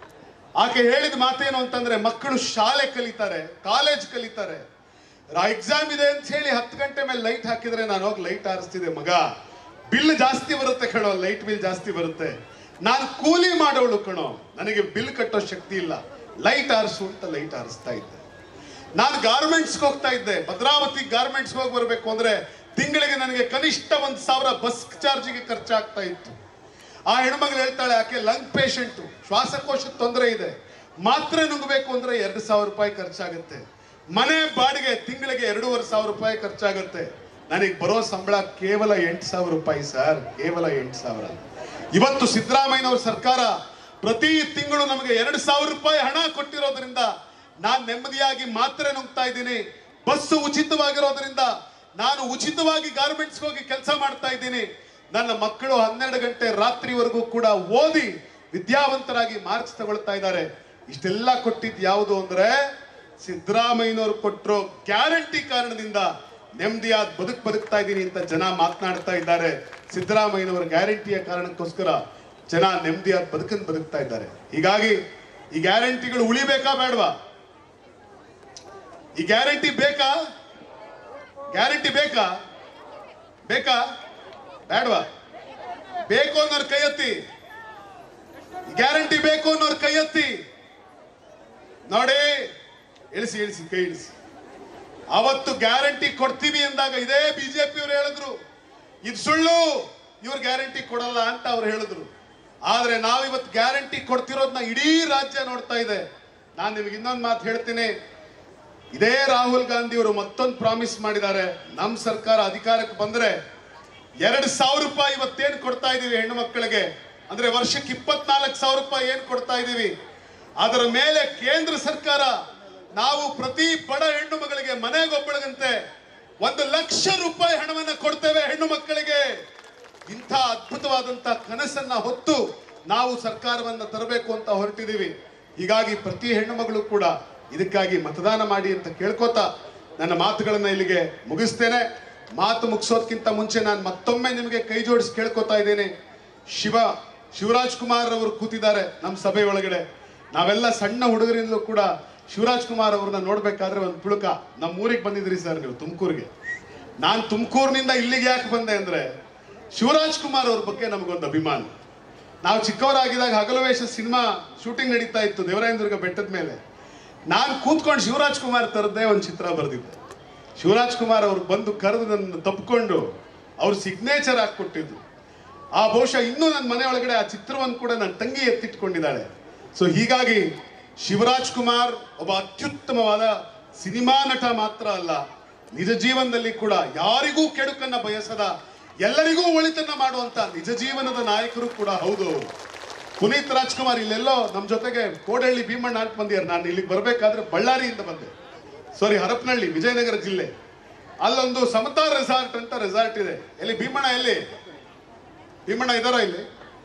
ಆಕೆ ಹೇಳಿದ ಮಾತೇನು ಅಂತಂದ್ರೆ ಮಕ್ಕಳು ಶಾಲೆ ಕಲಿತಾರೆ ಕಾಲೇಜ್ ಕಲಿತಾರೆ ಎಕ್ಸಾಮ್ ಇದೆ ಅಂತ ಹೇಳಿ ಹತ್ತು ಗಂಟೆ ಮೇಲೆ ಲೈಟ್ ಹಾಕಿದ್ರೆ ನಾನು ಹೋಗಿ ಲೈಟ್ ಆರಿಸ್ತಿದ್ದೆ ಮಗ ಬಿಲ್ ಜಾಸ್ತಿ ಬರುತ್ತೆ ಕಣೋ ಲೈಟ್ ಬಿಲ್ ಜಾಸ್ತಿ ಬರುತ್ತೆ ನಾನು ಕೂಲಿ ಮಾಡೋಳು ಕಣೋ ನನಗೆ ಬಿಲ್ ಕಟ್ಟೋ ಶಕ್ತಿ ಇಲ್ಲ ಲೈಟ್ ಆರಿಸು ಅಂತ ಲೈಟ್ ಆರಿಸ್ತಾ ಇದ್ದೆ ನಾನು ಗಾರ್ಮೆಂಟ್ಸ್ಗೆ ಹೋಗ್ತಾ ಇದ್ದೆ ಭದ್ರಾವತಿ ಗಾರ್ಮೆಂಟ್ಸ್ ಹೋಗಿ ಬರಬೇಕು ಅಂದ್ರೆ ತಿಂಗಳಿಗೆ ನನಗೆ ಕನಿಷ್ಠ ಒಂದು ಸಾವಿರ ಬಸ್ ಚಾರ್ಜಿಗೆ ಖರ್ಚಾಗ್ತಾ ಇತ್ತು ಆ ಹೆಣ್ಮಗಳು ಹೇಳ್ತಾಳೆ ಆಕೆ ಲಂಗ್ ಪೇಷಂಟು ಶ್ವಾಸಕೋಶದ ತೊಂದರೆ ಇದೆ ಮಾತ್ರೆ ನುಂಗಬೇಕು ಅಂದ್ರೆ ಎರಡು ಸಾವಿರ ರೂಪಾಯಿ ಖರ್ಚಾಗುತ್ತೆ ಮನೆ ಬಾಡಿಗೆ ತಿಂಗಳಿಗೆ ಎರಡೂವರೆ ಸಾವಿರ ರೂಪಾಯಿ ಖರ್ಚಾಗುತ್ತೆ ನನಗೆ ಬರೋ ಸಂಬಳ ಕೇವಲ ಎಂಟು ಸಾವಿರ ರೂಪಾಯಿ ಸರ್ ಕೇವಲ ಎಂಟು ಸಾವಿರ ಇವತ್ತು ಸಿದ್ದರಾಮಯ್ಯನವ್ರ ಸರ್ಕಾರ ಪ್ರತಿ ತಿಂಗಳು ನಮಗೆ ಎರಡು ಸಾವಿರ ರೂಪಾಯಿ ಹಣ ಕೊಟ್ಟಿರೋದ್ರಿಂದ ನಾನು ನೆಮ್ಮದಿಯಾಗಿ ಮಾತ್ರೆ ನುಗ್ತಾ ಇದ್ದೀನಿ ಬಸ್ಸು ಉಚಿತವಾಗಿರೋದ್ರಿಂದ ನಾನು ಉಚಿತವಾಗಿ ಗಾರ್ಮೆಂಟ್ಸ್ ಹೋಗಿ ಕೆಲಸ ಮಾಡ್ತಾ ಇದ್ದೀನಿ ನನ್ನ ಮಕ್ಕಳು ಹನ್ನೆರಡು ಗಂಟೆ ರಾತ್ರಿವರೆಗೂ ಕೂಡ ಓದಿ ವಿದ್ಯಾವಂತರಾಗಿ ಮಾರ್ಕ್ಸ್ ತಗೊಳ್ತಾ ಇದ್ದಾರೆ ಇಷ್ಟೆಲ್ಲ ಕೊಟ್ಟಿದ್ ಯಾವುದು ಅಂದ್ರೆ ಸಿದ್ದರಾಮಯ್ಯನವರು ಕೊಟ್ಟರೋ ಗ್ಯಾರಂಟಿ ಕಾರಣದಿಂದ ನೆಮ್ಮದಿಯಾದ ಬದುಕು ಬದುಕ್ತಾ ಇದ್ದೀನಿ ಅಂತ ಜನ ಮಾತನಾಡ್ತಾ ಇದ್ದಾರೆ ಸಿದ್ದರಾಮಯ್ಯನವರ ಗ್ಯಾರಂಟಿಯ ಕಾರಣಕ್ಕೋಸ್ಕರ ಜನ ನೆಮ್ಮದಿಯಾದ ಬದುಕನ್ನು ಬದುಕ್ತಾ ಇದ್ದಾರೆ ಹೀಗಾಗಿ ಈ ಗ್ಯಾರಂಟಿಗಳು ಉಳಿಬೇಕಾ ಬೇಡವಾ ಈ ಗ್ಯಾರಂಟಿ ಬೇಕಾ ಗ್ಯಾರಂಟಿ ಬೇಕಾ ಬೇಕಾ ಬೇಡವಾ ಬೇಕು ಅನ್ನೋರ್ ಕೈ ಎತ್ತಿ ಗ್ಯಾರಂಟಿ ಬೇಕು ಅನ್ನೋರ್ ಕೈ ಎತ್ತಿ ನೋಡಿ ಇಳಿಸಿ ಇಳಿಸಿ ಕೈ ಇಳಿಸಿ ಅವತ್ತು ಗ್ಯಾರಂಟಿ ಕೊಡ್ತೀವಿ ಅಂದಾಗ ಇದೇ ಬಿಜೆಪಿ ಅವರು ಹೇಳಿದ್ರು ಇದು ಸುಳ್ಳು ಇವ್ರು ಗ್ಯಾರಂಟಿ ಕೊಡಲ್ಲ ಅಂತ ಅವ್ರು ಹೇಳಿದ್ರು ಆದ್ರೆ ನಾವಿವತ್ತು ಗ್ಯಾರಂಟಿ ಕೊಡ್ತಿರೋದನ್ನ ಇಡೀ ರಾಜ್ಯ ನೋಡ್ತಾ ಇದೆ ನಾನು ನಿಮ್ಗೆ ಇನ್ನೊಂದು ಮಾತು ಹೇಳ್ತೀನಿ ಇದೇ ರಾಹುಲ್ ಗಾಂಧಿ ಅವರು ಮತ್ತೊಂದು ಪ್ರಾಮಿಸ್ ಮಾಡಿದ್ದಾರೆ ನಮ್ಮ ಸರ್ಕಾರ ಅಧಿಕಾರಕ್ಕೆ ಬಂದ್ರೆ ಎರಡು ಸಾವಿರ ರೂಪಾಯಿ ಇವತ್ತೇನು ಕೊಡ್ತಾ ಇದೀವಿ ಹೆಣ್ಣು ಮಕ್ಕಳಿಗೆ ಅಂದ್ರೆ ವರ್ಷಕ್ಕೆ ಇಪ್ಪತ್ನಾಲ್ಕು ಸಾವಿರ ರೂಪಾಯಿ ಏನ್ ಕೊಡ್ತಾ ಇದೀವಿ ಅದರ ಮೇಲೆ ಕೇಂದ್ರ ಸರ್ಕಾರ ನಾವು ಪ್ರತಿ ಬಡ ಹೆಣ್ಣು ಮಗಳಿಗೆ ಮನೆಗೊಬ್ಬಳಿಗಂತೆ ಒಂದು ಲಕ್ಷ ರೂಪಾಯಿ ಹಣವನ್ನ ಕೊಡ್ತೇವೆ ಹೆಣ್ಣು ಮಕ್ಕಳಿಗೆ ಇಂಥ ಅದ್ಭುತವಾದಂತ ಕನಸನ್ನ ಹೊತ್ತು ನಾವು ಸರ್ಕಾರವನ್ನ ತರಬೇಕು ಅಂತ ಹೊರಟಿದೀವಿ ಹೀಗಾಗಿ ಪ್ರತಿ ಹೆಣ್ಣು ಮಗಳು ಕೂಡ ಇದಕ್ಕಾಗಿ ಮತದಾನ ಮಾಡಿ ಅಂತ ಕೇಳ್ಕೊತಾ ನನ್ನ ಮಾತುಗಳನ್ನ ಇಲ್ಲಿಗೆ ಮುಗಿಸ್ತೇನೆ ಮಾತು ಮುಗಿಸೋದಕ್ಕಿಂತ ಮುಂಚೆ ನಾನು ಮತ್ತೊಮ್ಮೆ ನಿಮಗೆ ಕೈ ಜೋಡಿಸಿ ಕೇಳ್ಕೊತಾ ಇದ್ದೇನೆ ಶಿವ ಶಿವರಾಜ್ ಕುಮಾರ್ ಅವರು ಕೂತಿದ್ದಾರೆ ನಮ್ಮ ಸಭೆ ಒಳಗಡೆ ನಾವೆಲ್ಲ ಸಣ್ಣ ಹುಡುಗರಿಂದಲೂ ಕೂಡ ಶಿವರಾಜ್ ಕುಮಾರ್ ಅವ್ರನ್ನ ನೋಡ್ಬೇಕಾದ್ರೆ ಒಂದು ಪುಳುಕ ನಮ್ಮ ಊರಿಗೆ ಬಂದಿದ್ರಿ ಸರ್ ನೀವು ತುಮಕೂರಿಗೆ ನಾನು ತುಮಕೂರಿನಿಂದ ಇಲ್ಲಿಗೆ ಯಾಕೆ ಬಂದೆ ಅಂದ್ರೆ ಶಿವರಾಜ್ ಕುಮಾರ್ ಅವ್ರ ಬಗ್ಗೆ ನಮಗೊಂದು ಅಭಿಮಾನ ನಾವು ಚಿಕ್ಕವರಾಗಿದ್ದಾಗ ಹಗಲು ವೇಷ ಸಿನಿಮಾ ಶೂಟಿಂಗ್ ನಡೀತಾ ಇತ್ತು ದೇವರಾಯನದುರ್ಗ ಬೆಟ್ಟದ ಮೇಲೆ ನಾನು ಕೂತ್ಕೊಂಡು ಶಿವರಾಜ್ ಕುಮಾರ್ ತರದ್ದೇ ಒಂದು ಚಿತ್ರ ಬರೆದಿದ್ದೆ ಶಿವರಾಜ್ ಕುಮಾರ್ ಅವ್ರು ಬಂದು ಕರೆದು ನನ್ನ ತಪ್ಪಿಕೊಂಡು ಅವ್ರ ಸಿಗ್ನೇಚರ್ ಹಾಕ್ಕೊಟ್ಟಿದ್ದು ಆ ಬಹುಶಃ ಇನ್ನೂ ನನ್ನ ಮನೆ ಒಳಗಡೆ ಆ ಚಿತ್ರವನ್ನು ಕೂಡ ನನ್ನ ತಂಗಿ ಎತ್ತಿಟ್ಕೊಂಡಿದ್ದಾಳೆ ಸೊ ಹೀಗಾಗಿ ಶಿವರಾಜ್ ಕುಮಾರ್ ಒಬ್ಬ ಅತ್ಯುತ್ತಮವಾದ ಸಿನಿಮಾ ನಟ ಮಾತ್ರ ಅಲ್ಲ ನಿಜ ಜೀವನದಲ್ಲಿ ಕೂಡ ಯಾರಿಗೂ ಕೆಡುಕನ್ನ ಬಯಸದ ಎಲ್ಲರಿಗೂ ಒಳಿತನ್ನ ಮಾಡುವಂತ ನಿಜ ಜೀವನದ ನಾಯಕರು ಕೂಡ ಹೌದು ಅವರು ಪುನೀತ್ ರಾಜ್ಕುಮಾರ್ ಇಲ್ಲೆಲ್ಲೋ ನಮ್ಮ ಜೊತೆಗೆ ಕೋಡಹಳ್ಳಿ ಭೀಮಣ್ಣ ಅಂತ ಬಂದಿದ್ದಾರೆ ನಾನು ಇಲ್ಲಿಗೆ ಬರಬೇಕಾದ್ರೆ ಬಳ್ಳಾರಿಯಿಂದ ಬಂದೆ ಸಾರಿ ಹರಪನಹಳ್ಳಿ ವಿಜಯನಗರ ಜಿಲ್ಲೆ ಅಲ್ಲೊಂದು ಸಮತಾ ರೆಸಾರ್ಟ್ ಅಂತ ರೆಸಾರ್ಟ್ ಇದೆ ಎಲ್ಲಿ ಭೀಮಣ್ಣ ಎಲ್ಲಿ ಭೀಮಣ್ಣ ಇದಾರ ಇಲ್ಲಿ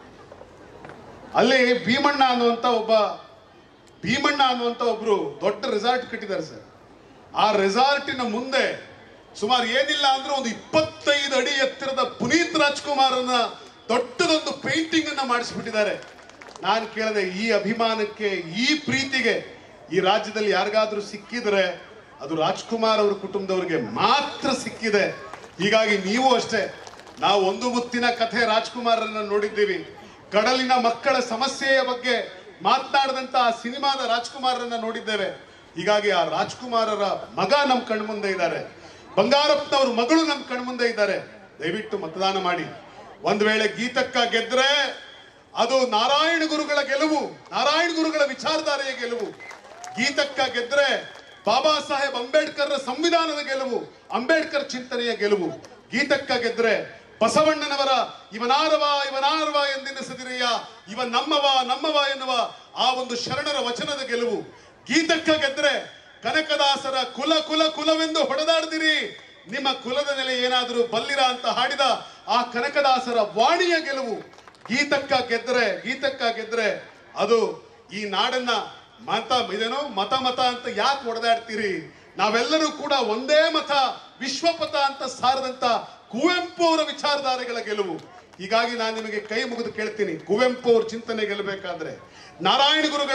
ಅಲ್ಲಿ ಭೀಮಣ್ಣ ಅನ್ನುವಂತ ಒಬ್ಬ ಭೀಮಣ್ಣ ಅನ್ನುವಂತ ಒಬ್ರು ದೊಡ್ಡ ರೆಸಾರ್ಟ್ ಕಟ್ಟಿದ್ದಾರೆ ಸರ್ ಆ ರೆಸಾರ್ಟಿನ ಮುಂದೆ ಸುಮಾರು ಏನಿಲ್ಲ ಅಂದ್ರೆ ಒಂದು ಇಪ್ಪತ್ತೈದು ಅಡಿ ಎತ್ತರದ ಪುನೀತ್ ರಾಜ್ಕುಮಾರನ ದೊಡ್ಡದೊಂದು ಪೇಂಟಿಂಗ್ ಅನ್ನ ಮಾಡಿಸ್ಬಿಟ್ಟಿದ್ದಾರೆ ನಾನು ಕೇಳಿದೆ ಈ ಅಭಿಮಾನಕ್ಕೆ ಈ ಪ್ರೀತಿಗೆ ಈ ರಾಜ್ಯದಲ್ಲಿ ಯಾರಿಗಾದ್ರೂ ಸಿಕ್ಕಿದ್ರೆ ಅದು ರಾಜ್ಕುಮಾರ್ ಅವ್ರ ಕುಟುಂಬದವರಿಗೆ ಮಾತ್ರ ಸಿಕ್ಕಿದೆ ಹೀಗಾಗಿ ನೀವು ಅಷ್ಟೇ ನಾವು ಒಂದು ಮುತ್ತಿನ ಕಥೆ ರಾಜ್ಕುಮಾರನ್ನ ನೋಡಿದ್ದೀವಿ ಕಡಲಿನ ಮಕ್ಕಳ ಸಮಸ್ಯೆಯ ಬಗ್ಗೆ ಮಾತನಾಡಿದಂತ ಆ ಸಿನಿಮಾದ ರಾಜ್ಕುಮಾರನ್ನ ನೋಡಿದ್ದೇವೆ ಹೀಗಾಗಿ ಆ ರಾಜ್ಕುಮಾರರ ಮಗ ನಮ್ಮ ಕಣ್ಮುಂದೆ ಇದ್ದಾರೆ ಬಂಗಾರಪ್ಪನವ್ರ ಮಗಳು ನಮ್ಮ ಕಣ್ಮುಂದೆ ಇದ್ದಾರೆ ದಯವಿಟ್ಟು ಮತದಾನ ಮಾಡಿ ಒಂದ್ ವೇಳೆ ಗೀತಕ್ಕ ಗೆದ್ರೆ ಅದು ನಾರಾಯಣ ಗುರುಗಳ ಗೆಲುವು ನಾರಾಯಣ ಗುರುಗಳ ವಿಚಾರಧಾರೆಯ ಗೆಲುವು ಗೀತಕ್ಕ ಗೆದ್ರೆ ಬಾಬಾ ಸಾಹೇಬ್ ಅಂಬೇಡ್ಕರ್ ಸಂವಿಧಾನದ ಗೆಲುವು ಅಂಬೇಡ್ಕರ್ ಚಿಂತನೆಯ ಗೆಲುವು ಗೀತಕ್ಕ ಗೆದ್ರೆ ಬಸವಣ್ಣನವರ ಇವನಾರವ ಇವನಾರವ ಎಂದೆನಿಸದಿರೆಯ ಇವ ನಮ್ಮವ ನಮ್ಮವ ಎನ್ನುವ ಆ ಒಂದು ಶರಣರ ವಚನದ ಗೆಲುವು ಗೀತಕ್ಕ ಗೆದ್ರೆ ಕನಕದಾಸರ ಕುಲ ಕುಲ ಕುಲವೆಂದು ಹೊಡೆದಾಡ್ದಿರಿ ನಿಮ್ಮ ಕುಲದ ನೆಲೆ ಏನಾದರೂ ಬಲ್ಲಿರ ಅಂತ ಹಾಡಿದ ಆ ಕನಕದಾಸರ ವಾಣಿಯ ಗೆಲುವು ಗೀತಕ್ಕ ಗೆದ್ರೆ ಗೀತಕ್ಕ ಗೆದ್ರೆ ಅದು ಈ ನಾಡನ್ನ ಮತ ಇದೇನೋ ಮತ ಮತ ಅಂತ ಯಾಕೆ ಹೊಡೆದಾಡ್ತೀರಿ ನಾವೆಲ್ಲರೂ ಕೂಡ ಒಂದೇ ಮತ ವಿಶ್ವಪಥ ಅಂತ ಸಾರದಂತ ಕುವೆಂಪು ಅವರ ವಿಚಾರಧಾರೆಗಳ ಗೆಲುವು ಹೀಗಾಗಿ ನಾನು ನಿಮಗೆ ಕೈ ಮುಗಿದು ಕೇಳ್ತೀನಿ ಕುವೆಂಪು ಅವ್ರ ಚಿಂತನೆ ಗೆಲ್ಲಬೇಕಾದ್ರೆ ನಾರಾಯಣ ಗುರುಗಳ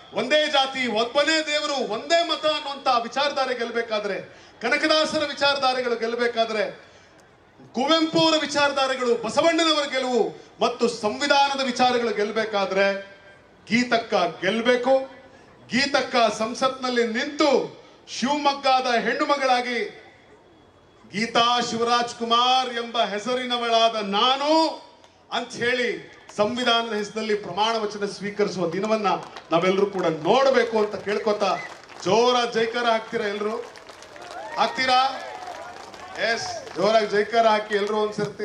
ಒಂದೇ ಜಾತಿ ಒಬ್ಬನೇ ದೇವರು ಒಂದೇ ಮತ ಅನ್ನುವಂತ ವಿಚಾರಧಾರೆ ಗೆಲ್ಲಬೇಕಾದ್ರೆ ಕನಕದಾಸರ ವಿಚಾರಧಾರೆಗಳು ಗೆಲ್ಲಬೇಕಾದ್ರೆ ಕುವೆಂಪು ಅವರ ವಿಚಾರಧಾರೆಗಳು ಬಸವಣ್ಣನವರ ಗೆಲುವು ಮತ್ತು ಸಂವಿಧಾನದ ವಿಚಾರಗಳು ಗೆಲ್ಲಬೇಕಾದ್ರೆ ಗೀತಕ್ಕ ಗೆಲ್ಲಬೇಕು ಗೀತಕ್ಕ ಸಂಸತ್ನಲ್ಲಿ ನಿಂತು ಶಿವಮೊಗ್ಗದ ಹೆಣ್ಣು ಮಗಳಾಗಿ ಗೀತಾ ಶಿವರಾಜ್ ಕುಮಾರ್ ಎಂಬ ಹೆಸರಿನವಳಾದ ನಾನು ಅಂತ ಹೇಳಿ ಸಂವಿಧಾನದ ಹೆಸರಲ್ಲಿ ಪ್ರಮಾಣ ವಚನ ಸ್ವೀಕರಿಸುವ ದಿನವನ್ನ ನಾವೆಲ್ಲರೂ ಕೂಡ ನೋಡಬೇಕು ಅಂತ ಕೇಳ್ಕೊತಾ ಜೋರ ಜೈಕಾರ ಹಾಕ್ತೀರಾ ಎಲ್ರು ಹಾಕ್ತೀರಾ ಎಸ್ ಜೋರಾಗಿ ಜೈಕಾರ ಹಾಕಿ ಎಲ್ರು ಒಂದ್ಸರ್ತಿ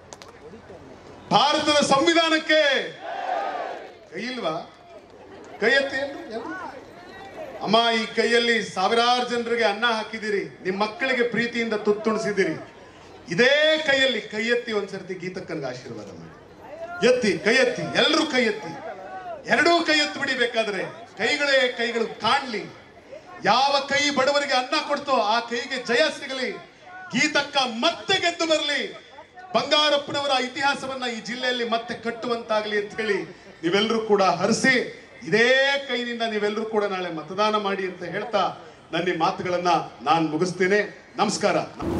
ಭಾರತದ ಸಂವಿಧಾನಕ್ಕೆ ಕೈ ಇಲ್ವಾ ಕೈ ಎತ್ತಿ ಎಲ್ರು, ಎಲ್ರು. ಅಮ್ಮ ಈ ಕೈಯಲ್ಲಿ ಸಾವಿರಾರು ಜನರಿಗೆ ಅನ್ನ ಹಾಕಿದಿರಿ ನಿಮ್ಮ ಮಕ್ಕಳಿಗೆ ಪ್ರೀತಿಯಿಂದ ತುತ್ತುಣಿಸಿದಿರಿ ಇದೇ ಕೈಯಲ್ಲಿ ಕೈ ಎತ್ತಿ ಒಂದ್ಸರ್ತಿ ಗೀತಕ್ಕನ್ಗೆ ಆಶೀರ್ವಾದ ಮಾಡಿ ಎತ್ತಿ ಕೈ ಎತ್ತಿ ಎಲ್ಲರೂ ಕೈ ಎತ್ತಿ ಎರಡೂ ಕೈ ಎತ್ತಿ ಬಿಡಿ ಬೇಕಾದ್ರೆ ಕೈಗಳೇ ಕೈಗಳು ಕಾಣ್ಲಿ ಯಾವ ಕೈ ಬಡವರಿಗೆ ಅನ್ನ ಕೊಡ್ತೋ ಆ ಕೈಗೆ ಜಯ ಸಿಗಲಿ ಗೀತಕ್ಕ ಮತ್ತೆ ಗೆದ್ದು ಬರಲಿ ಬಂಗಾರಪ್ಪನವರ ಇತಿಹಾಸವನ್ನ ಈ ಜಿಲ್ಲೆಯಲ್ಲಿ ಮತ್ತೆ ಕಟ್ಟುವಂತಾಗ್ಲಿ ಅಂತ ಹೇಳಿ ನೀವೆಲ್ಲರೂ ಕೂಡ ಹರಿಸಿ ಇದೇ ಕೈನಿಂದ ನೀವೆಲ್ಲರೂ ಕೂಡ ನಾಳೆ ಮತದಾನ ಮಾಡಿ ಅಂತ ಹೇಳ್ತಾ ನನ್ನ ಈ ಮಾತುಗಳನ್ನ ನಾನು ಮುಗಿಸ್ತೇನೆ ನಮಸ್ಕಾರ